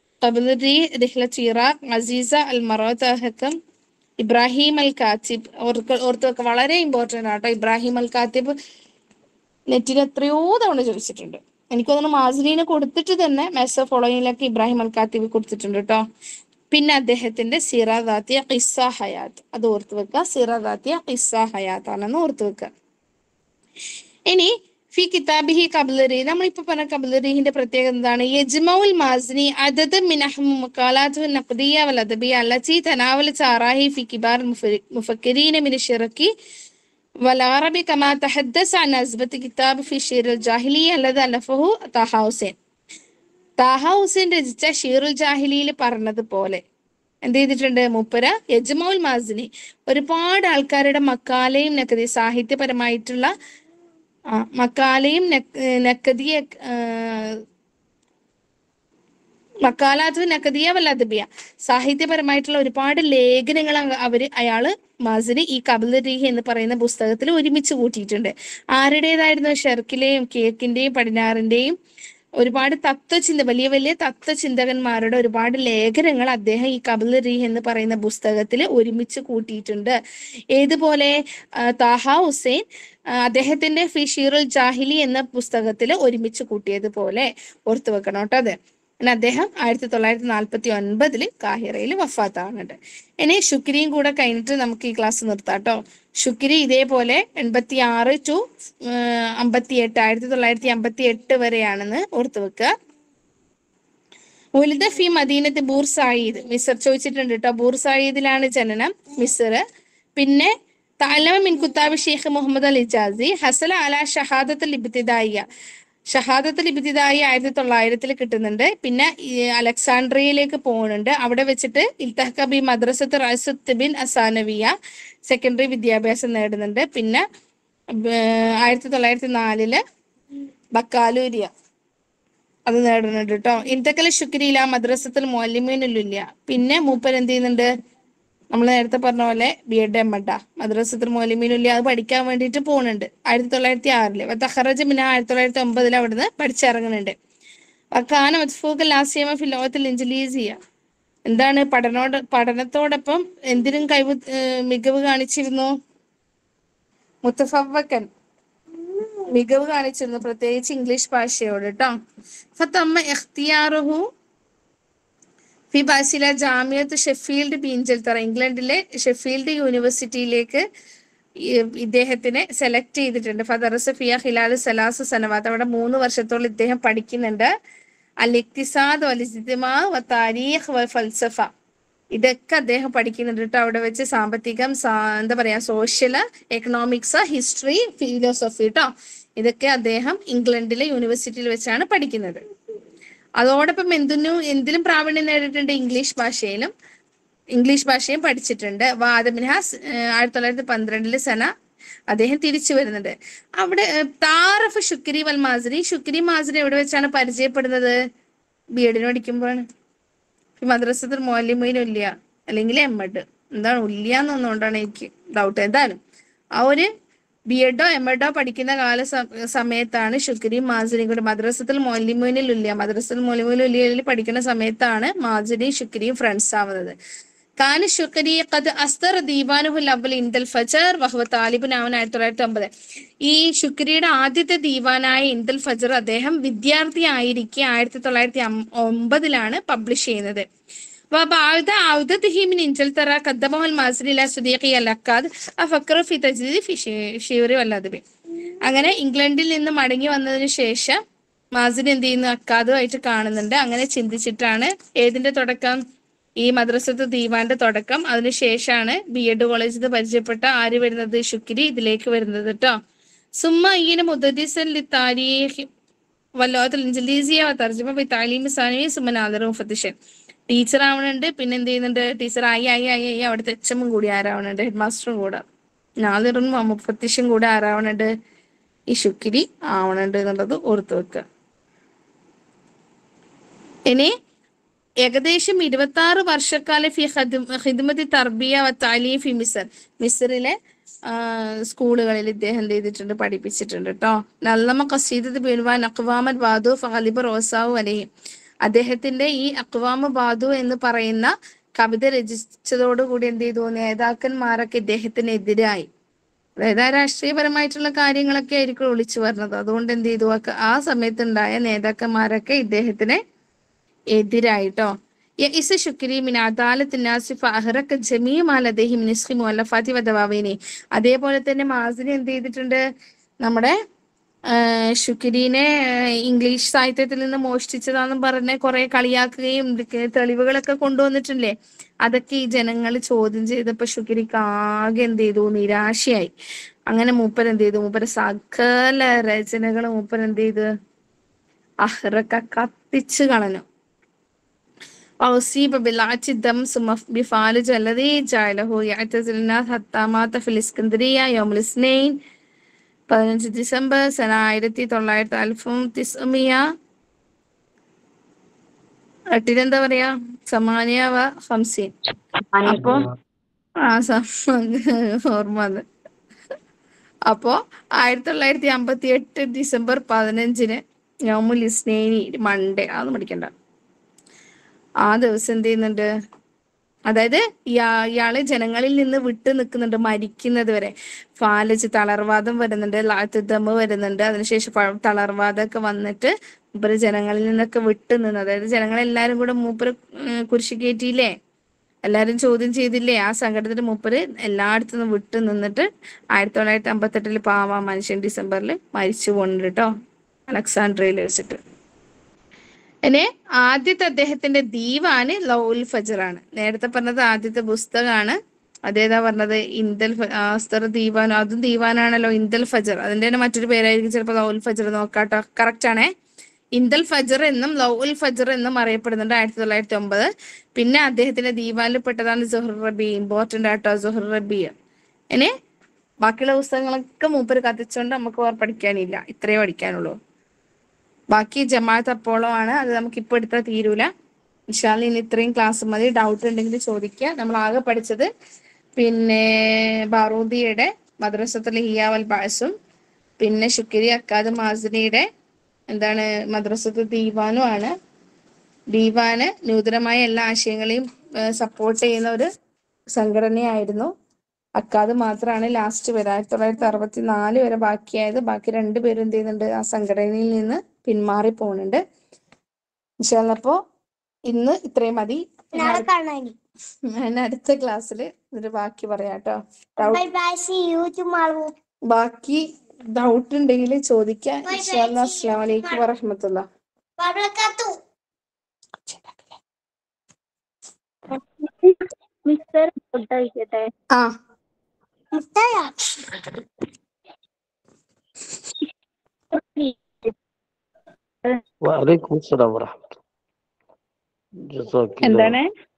ഖബലി റിഹ്ലത്ത് ഇറാഖ് അസീസ അൽ മറോത്ത് ഹക്കം ഇബ്രാഹിം അൽ കാത്തിബ് ഓർക്ക് ഓർത്ത് വെക്കുക വളരെ ഇമ്പോർട്ടൻ്റ് ആട്ടോ ഇബ്രാഹിം അൽ കാത്തിബ് നെറ്റിൽ എത്രയോ തവണ ചോദിച്ചിട്ടുണ്ട് എനിക്ക് തോന്നുന്നു മാസിനീനെ കൊടുത്തിട്ട് തന്നെ മെസ്സ ഫോളോയിലൊക്കെ ഇബ്രാഹിം അൽ കാത്തിബ് കൊടുത്തിട്ടുണ്ട് കേട്ടോ പിന്നെ അദ്ദേഹത്തിന്റെ സിറാദാത്തിയ ഖിസ്സ ഹയാത്ത് അത് ഓർത്ത് വെക്കുക സിറാദാത്തിയ ഖിസ്സ ഹയാത്ത് ആണെന്ന് ഓർത്ത് വെക്കുക ഇനി ഫി കിതാബിഹി കബലറി നമ്മളിപ്പോ പറഞ്ഞ കബലറിഹിന്റെ പ്രത്യേകത എന്താണ് യജ്മഉൽ മാസിനി അദദ മിൻ അഹ്മ മഖാലാത്തു നഖദിയ വൽ അദബിയ അല്ലതി തനാവലത് ആറാഹി ഫി കിബാർ മുഫക്കരീന മിൻ الشرقي والعربي كما تحدث عن أزبة كتاب في شير الجاهلية الذي ألفه طه حسين താഹ ഹുസൈൻ രചിച്ച ഷീറുൽ ജാഹിലിയിൽ പറഞ്ഞതുപോലെ എന്ത് ചെയ്തിട്ടുണ്ട് മുപ്പര യജ്മൗൽ മാസിനി ഒരുപാട് ആൾക്കാരുടെ മക്കാലയും നക്കതി സാഹിത്യപരമായിട്ടുള്ള ആ, മക്കാലയും നക്കതിയ മക്കാലാത്ത് നക്കതിയ വല്ലതബിയ സാഹിത്യപരമായിട്ടുള്ള ഒരുപാട് ലേഖനങ്ങൾ അങ്ങ് അവര് അയാള് മാസിനി ഈ കബലരീഹി എന്ന് പറയുന്ന പുസ്തകത്തിൽ ഒരുമിച്ച് കൂട്ടിയിട്ടുണ്ട് ആരുടേതായിരുന്നു ഷെർക്കിലെയും കേക്കിന്റെയും പടിഞ്ഞാറിന്റെയും ഒരുപാട് തത്വചിന്ത വലിയ വലിയ തത്വചിന്തകന്മാരുടെ ഒരുപാട് ലേഖനങ്ങൾ അദ്ദേഹം ഈ കബൽ റീഹ് എന്ന് പറയുന്ന പുസ്തകത്തിൽ ഒരുമിച്ച് കൂട്ടിയിട്ടുണ്ട് ഏതുപോലെ ആ, താഹ ഹുസൈൻ ആ, അദ്ദേഹത്തിന്റെ ഫിഷീറുൽ ജാഹിലി എന്ന പുസ്തകത്തിൽ ഒരുമിച്ച് കൂട്ടിയതുപോലെ ഓർത്തു വെക്കണം കേട്ടോ അത് പിന്നെ അദ്ദേഹം ആയിരത്തി തൊള്ളായിരത്തി നാൽപ്പത്തി ഒൻപതില് കാഹിറയിൽ വഫാത്താവുന്നുണ്ട് ഇനി ശുക്രിയും കൂടെ കഴിഞ്ഞിട്ട് നമുക്ക് ഈ ക്ലാസ് നിർത്താം കേട്ടോ ശുക്രി ഇതേപോലെ എൺപത്തി ആറ് ടു അമ്പത്തി എട്ട് ആയിരത്തി തൊള്ളായിരത്തി അമ്പത്തി എട്ട് വരെയാണെന്ന് ഓർത്തു വെക്കുക ഉലിദ ഫി മദീനത്ത് ബൂർ സായിദ് മിസർ ചോദിച്ചിട്ടുണ്ട് കേട്ടോ ബൂർ സായിദിലാണ് ജനനം മിസർ പിന്നെ താലമ മിൻ കുത്താബ് ഷെയ്ഖ് മുഹമ്മദ് അൽ ഇജാസി ഹസല അല ഷഹാദത്തുൽ ഇബ്തിദായിയ ഷഹാദത്തുൽ ഇബ്തിദായി ആയിരത്തി തൊള്ളായിരത്തിൽ കിട്ടുന്നുണ്ട് പിന്നെ ഈ അലക്സാണ്ട്രിയയിലേക്ക് പോകുന്നുണ്ട് അവിടെ വെച്ചിട്ട് ഇൽത്തഹക്ക ബി മദ്രസത്ത് റസുത്ത് ബിൻ അസാനവിയ സെക്കൻഡറി വിദ്യാഭ്യാസം നേടുന്നുണ്ട് പിന്നെ ഏർ ആയിരത്തി തൊള്ളായിരത്തി നാലില് ബക്കാലൂരിയ അത് നേടുന്നുണ്ട് കേട്ടോ ഇന്റക്കല ശുക്രിയില മദ്രസത്തിൽ മൊല്ലിമീനില്ല പിന്നെ മൂപ്പർ എന്ത് ചെയ്യുന്നുണ്ട് നമ്മൾ നേരത്തെ പറഞ്ഞ പോലെ ബി എഡ് എം എഡ മദ്രസത്തിൽ മൊലിമീനില്ല അത് പഠിക്കാൻ വേണ്ടിയിട്ട് പോകുന്നുണ്ട് ആയിരത്തി തൊള്ളായിരത്തി ആറില് തഹറജ് പിന്നെ ആയിരത്തി തൊള്ളായിരത്തി ഒമ്പതിൽ അവിടുന്ന് പഠിച്ചിറങ്ങുന്നുണ്ട് വക്കാന മത്ഫൂക്ക് ലാസിയമ ഫിലോത്തിൽ ഇഞ്ചലീസിയ എന്താണ് പഠനോട് പഠനത്തോടൊപ്പം എന്തിനും കഴിവ് ഏർ മികവ് കാണിച്ചിരുന്നു മുത്തഫവക്കൻ മികവ് കാണിച്ചിരുന്നു പ്രത്യേകിച്ച് ഇംഗ്ലീഷ് ഭാഷയോട് കേട്ടോ ഫത്തമ്മ ഇഖ്തിയാറുഹു ഫി ബാസില ജാമിയത്ത് ഷെഫീൽഡ് ബീഞ്ചൽത്തറ ഇംഗ്ലണ്ടിലെ ഷെഫീൽഡ് യൂണിവേഴ്സിറ്റിയിലേക്ക് ഈ ഇദ്ദേഹത്തിനെ സെലക്ട് ചെയ്തിട്ടുണ്ട് ഫദറസ് ഫിയ ഹിലാൽ സലാസ് സനവാത്ത് അവിടെ മൂന്ന് വർഷത്തോളം ഇദ്ദേഹം പഠിക്കുന്നുണ്ട് അൽ ഇക്തിസാദ് വലിജിത്തിമാ വ താരീഖ് വ ഫൽസഫ ഇതൊക്കെ അദ്ദേഹം പഠിക്കുന്നുണ്ട് കേട്ടോ അവിടെ വെച്ച് സാമ്പത്തികം സാ എന്താ പറയാ സോഷ്യൽ എക്കണോമിക്സ് ഹിസ്റ്ററി ഫിലോസഫി കേട്ടോ ഇതൊക്കെ അദ്ദേഹം ഇംഗ്ലണ്ടിലെ യൂണിവേഴ്സിറ്റിയിൽ വെച്ചാണ് പഠിക്കുന്നത് അതോടൊപ്പം എന്തിനും എന്തിലും പ്രാവീണ്യം നേടിയിട്ടുണ്ട് ഇംഗ്ലീഷ് ഭാഷയിലും ഇംഗ്ലീഷ് ഭാഷയും പഠിച്ചിട്ടുണ്ട് വാദമിൻഹാസ് ആയിരത്തി തൊള്ളായിരത്തി പന്ത്രണ്ടില് സന അദ്ദേഹം തിരിച്ചു വരുന്നുണ്ട് അവിടെ ഏർ, താറഫ് ഷുക്രി വൽ മാസരി ഷുക്രി മാസരി എവിടെ വെച്ചാണ് പരിചയപ്പെടുന്നത് ബി എഡിന് പഠിക്കുമ്പോഴാണ് മദ്രസത്തിൽ മോല്യമൊയിനും ഇല്ല അല്ലെങ്കിൽ എം എഡ് എന്താണ് ഇല്ല എന്നുകൊണ്ടാണ് എനിക്ക് ഡൗട്ട് എന്തായാലും ആ ഒരു ബി എഡോ എം എഡോ പഠിക്കുന്ന കാല സ- സമയത്താണ് ഷുക്രിയും മാസിനിയും കൂടെ മദ്രസത്തിൽ മൊലിമോനിലും ഇല്ല മദ്രസത്തിൽ മൊലിമോനിലും ഇല്ല പഠിക്കുന്ന സമയത്താണ് മാസിനിയും ഷുക്രിയും ഫ്രണ്ട്സ് ആവുന്നത് കാന ഷുക്രി ഖദ് അസ്തർ ദീവാനുഹുൽ അവൽ ഇന്ദൽ ഫജർ വഹുവ താലിബുൻ അവൻ ആയിരത്തി തൊള്ളായിരത്തി ഒമ്പത് ഈ ഷുക്രിയുടെ ആദ്യത്തെ ദീവാനായ ഇന്ദൽ ഫജർ അദ്ദേഹം വിദ്യാർത്ഥി ആയിരിക്കെ ആയിരത്തി തൊള്ളായിരത്തി അം- ഒമ്പതിലാണ് പബ്ലിഷ് ചെയ്യുന്നത് وبعد عودته من انجلترا قدمه المازري الى صديقي الاكاد افكر في تجديد في شي- شيوري والادب അങ്ങനെ ഇംഗ്ലണ്ടിൽ നിന്ന് മടങ്ങി വന്നതിന് ശേഷം മാസിന് എന്ത് ചെയ്യുന്നു അക്കാദുമായിട്ട് കാണുന്നുണ്ട് അങ്ങനെ ചിന്തിച്ചിട്ടാണ് ഏതിന്റെ തുടക്കം ഈ മദ്രസത്ത് ദീവാന്റെ തുടക്കം അതിനുശേഷമാണ് ബി എഡ് കോളേജിൽ പരിചയപ്പെട്ട ആര് വരുന്നത് ശുക്രി ഇതിലേക്ക് വരുന്നത് കേട്ടോ സുമ്മ ഇങ്ങനെ മുദ്ദിസൻ താരീഖ് വല്ലോത്തിൽ ഇഞ്ചലീസിയ തർജ്ജമ ബി താലീം സാനവി സുമ നാദറും ഫത്തിഷൻ ടീച്ചർ ആവണുണ്ട് പിന്നെ എന്ത് ചെയ്യുന്നുണ്ട് ടീച്ചർ ആയി ആയി ആയി ആയി അവിടുത്തെ എച്ചമ്മും കൂടി ആരാവണുണ്ട് ഹെഡ് മാസ്റ്ററും കൂടെ നാദിറും മുഫത്തിഷും കൂടെ ആരാവണുണ്ട് ഈ ശുക്കിരി ആവണുണ്ട് എന്നുള്ളത് ഓർത്ത് വെക്കുക ഇനി ഏകദേശം ഇരുപത്തി ആറ് വർഷക്കാല ഫി ഹിദ്മതി തർബിയ വ താലീം ഫി മിസർ മിസറിലെ ആ, സ്കൂളുകളിൽ ഇദ്ദേഹം എന്ത് ചെയ്തിട്ടുണ്ട് പഠിപ്പിച്ചിട്ടുണ്ട് കേട്ടോ നല്ലമ കസീദത്ത് ബിൻവാൻ അക്വാമൽ ബാദു ഫലിബ് റോസാവു അലയും അദ്ദേഹത്തിന്റെ ഈ അക്വാമ ബാദു എന്ന് പറയുന്ന കവിത രചിച്ചതോടുകൂടി എന്ത് ചെയ്തു നേതാക്കന്മാരൊക്കെ ഇദ്ദേഹത്തിനെതിരായി അതായത് ആ രാഷ്ട്രീയപരമായിട്ടുള്ള കാര്യങ്ങളൊക്കെ ആയിരിക്കും ഒളിച്ചു വരുന്നത് അതുകൊണ്ട് എന്ത് ചെയ്തു ആ- ആ സമയത്തുണ്ടായ നേതാക്കന്മാരൊക്കെ ഇദ്ദേഹത്തിന് എതിരായിട്ടോ യഇസ ശുക്രി മിൻ അദാലത്ത് നാസി ഫഅഹ്റക ജമീഅ മാ ലദൈഹി മിൻ ഇസ്ഖി മുഅല്ലഫാതി വ ദവാവീനി അതേപോലെ തന്നെ മാസിനി എന്ത് ചെയ്തിട്ടുണ്ട് നമ്മുടെ ആ, ശുക്രീനെ ആ, ഇംഗ്ലീഷ് സാഹിത്യത്തിൽ നിന്ന് മോഷ്ടിച്ചതാണെന്ന് പറഞ്ഞ് കുറെ കളിയാക്കുകയും ഇതൊക്കെ തെളിവുകളൊക്കെ കൊണ്ടുവന്നിട്ടില്ലേ അതൊക്കെ ഈ ജനങ്ങൾ ചോദ്യം ചെയ്തപ്പോ ശുക്രിക്ക് ആകെ എന്ത് ചെയ്തു നിരാശയായി അങ്ങനെ മൂപ്പർ എന്ത് ചെയ്തു മൂപ്പര് സകല രചനകൾ മൂപ്പർ എന്ത് ചെയ്ത് അഹ്റക്ക കത്തിച്ചു കളഞ്ഞു وأصيب بالعج الدم ثم بفالج الذي جعله يعتزل الناس حتى مات في الإسكندرية يوم الاثنين പതിനഞ്ച് ഡിസംബർ സന ആയിരത്തി തൊള്ളായിരത്തി അൽഫും തിസ്മിയ എട്ടിലെന്താ പറയാ സമാനിയ വ ഹംസീൻ അപ്പോ ആ സ- ഓർമ്മ വന്ന് അപ്പോ ആയിരത്തി തൊള്ളായിരത്തി അമ്പത്തി എട്ട് ഡിസംബർ പതിനഞ്ചിന് യോമുൽ ഇസ്നേനി മൺഡേ അതൊന്നും പഠിക്കണ്ട ആ ദിവസം എന്ത് ചെയ്യുന്നുണ്ട് അതായത് ഇയാ ഇയാള് ജനങ്ങളിൽ നിന്ന് വിട്ടു നിൽക്കുന്നുണ്ട് മരിക്കുന്നത് വരെ ഫാലജ് തളർവാദം വരുന്നുണ്ട് ലാത്തിദമ് വരുന്നുണ്ട് അതിനുശേഷം പ- തളർവാദമൊക്കെ വന്നിട്ട് മൂപ്പര് ജനങ്ങളിൽ നിന്നൊക്കെ വിട്ടു നിന്ന് അതായത് ജനങ്ങളെല്ലാരും കൂടെ മൂപ്പര് ഉം, കുരിശ് കയറ്റിയില്ലേ എല്ലാരും ചോദ്യം ചെയ്തില്ലേ ആ സങ്കടത്തിന് മൂപ്പര് എല്ലായിടത്തു നിന്നും വിട്ടു നിന്നിട്ട് ആയിരത്തി തൊള്ളായിരത്തി അമ്പത്തെട്ടില് പാവ മനുഷ്യൻ ഡിസംബറിൽ മരിച്ചു പോകുന്നുണ്ട് കേട്ടോ അലക്സാണ്ട്രിയയിൽ വെച്ചിട്ട് ഇനി ആദ്യത്തെ അദ്ദേഹത്തിന്റെ ദീവാന് ലൗൽ ഫജർ ആണ് നേരത്തെ പറഞ്ഞത് ആദ്യത്തെ പുസ്തകമാണ് അതേതാ പറഞ്ഞത് ഇന്ദൽ ഫ- ആ, അസ്തർ ദീവാൻ അതും ദീവാനാണല്ലോ ഇന്ദൽ ഫജർ അതിന്റെ തന്നെ മറ്റൊരു പേരായിരിക്കും ചിലപ്പോൾ ലൗൽ ഫജർ നോക്കാട്ടോ കറക്റ്റ് ആണേ ഇന്ദൽ ഫജർ എന്നും ലൗൽ ഫജർ എന്നും അറിയപ്പെടുന്നുണ്ട് ആയിരത്തി തൊള്ളായിരത്തി ഒമ്പത് പിന്നെ അദ്ദേഹത്തിന്റെ ദീവാനിൽ പെട്ടതാണ് ജൊഹർ റബി ഇമ്പോർട്ടന്റ് ആട്ടോ ജൊഹർ റബി ഇനി ബാക്കിയുള്ള പുസ്തകങ്ങളൊക്കെ മൂപ്പര് കത്തിച്ചോണ്ട് നമുക്ക് വേറെ പഠിക്കാനില്ല ഇത്രയേ പഠിക്കാനുള്ളൂ ബാക്കി ജമാഅത്ത് അപ്പോളോ ആണ് അത് നമുക്ക് ഇപ്പൊ എടുത്താൽ തീരൂല ഇൻഷാല്ല ഇനി ഇത്രയും ക്ലാസ് മതി ഡൗട്ട് ഉണ്ടെങ്കിൽ ചോദിക്കുക നമ്മൾ ആകെ പഠിച്ചത് പിന്നെ ബാറൂദിയുടെ മദ്രസത്തുൽ ഹിയാവൽ ബാസും പിന്നെ ഷുക്കിരി അക്കാദ് മാസിനിയുടെ എന്താണ് മദ്രസത്ത് ദീവാനും ആണ് ദീവാന് നൂതനമായ എല്ലാ ആശയങ്ങളെയും സപ്പോർട്ട് ചെയ്യുന്ന ഒരു സംഘടനയായിരുന്നു അക്കാദ് മാത്രമാണ് ലാസ്റ്റ് വരെ ആയിരത്തി തൊള്ളായിരത്തി അറുപത്തി നാല് വരെ ബാക്കിയായത് ബാക്കി രണ്ടുപേരും എന്ത് ചെയ്യുന്നുണ്ട് ആ സംഘടനയിൽ നിന്ന് പിന്മാറി പോകുന്നുണ്ട് ഇൻഷാല്ല അപ്പോ ഇന്ന് ഇത്രയും മതി നാളെ കാണാനി ഞാൻ അടുത്ത ക്ലാസ്സിൽ ഇതിന്റെ ബാക്കി പറയാം കേട്ടോ bye bye see you tomorrow ബാക്കി ഡൗട്ട് ഉണ്ടെങ്കിൽ ചോദിക്കാം ഇൻഷാല്ല അസ്സാം വലൈക്കും വറഹമത്തുള്ള വബറകാത്തു മിസ്റ്റർ ഫുഡ് കഴിക്കട്ടെ ആ മുത്തയ وعليكم السلام ورحمة الله جزاك الله എന്താണ്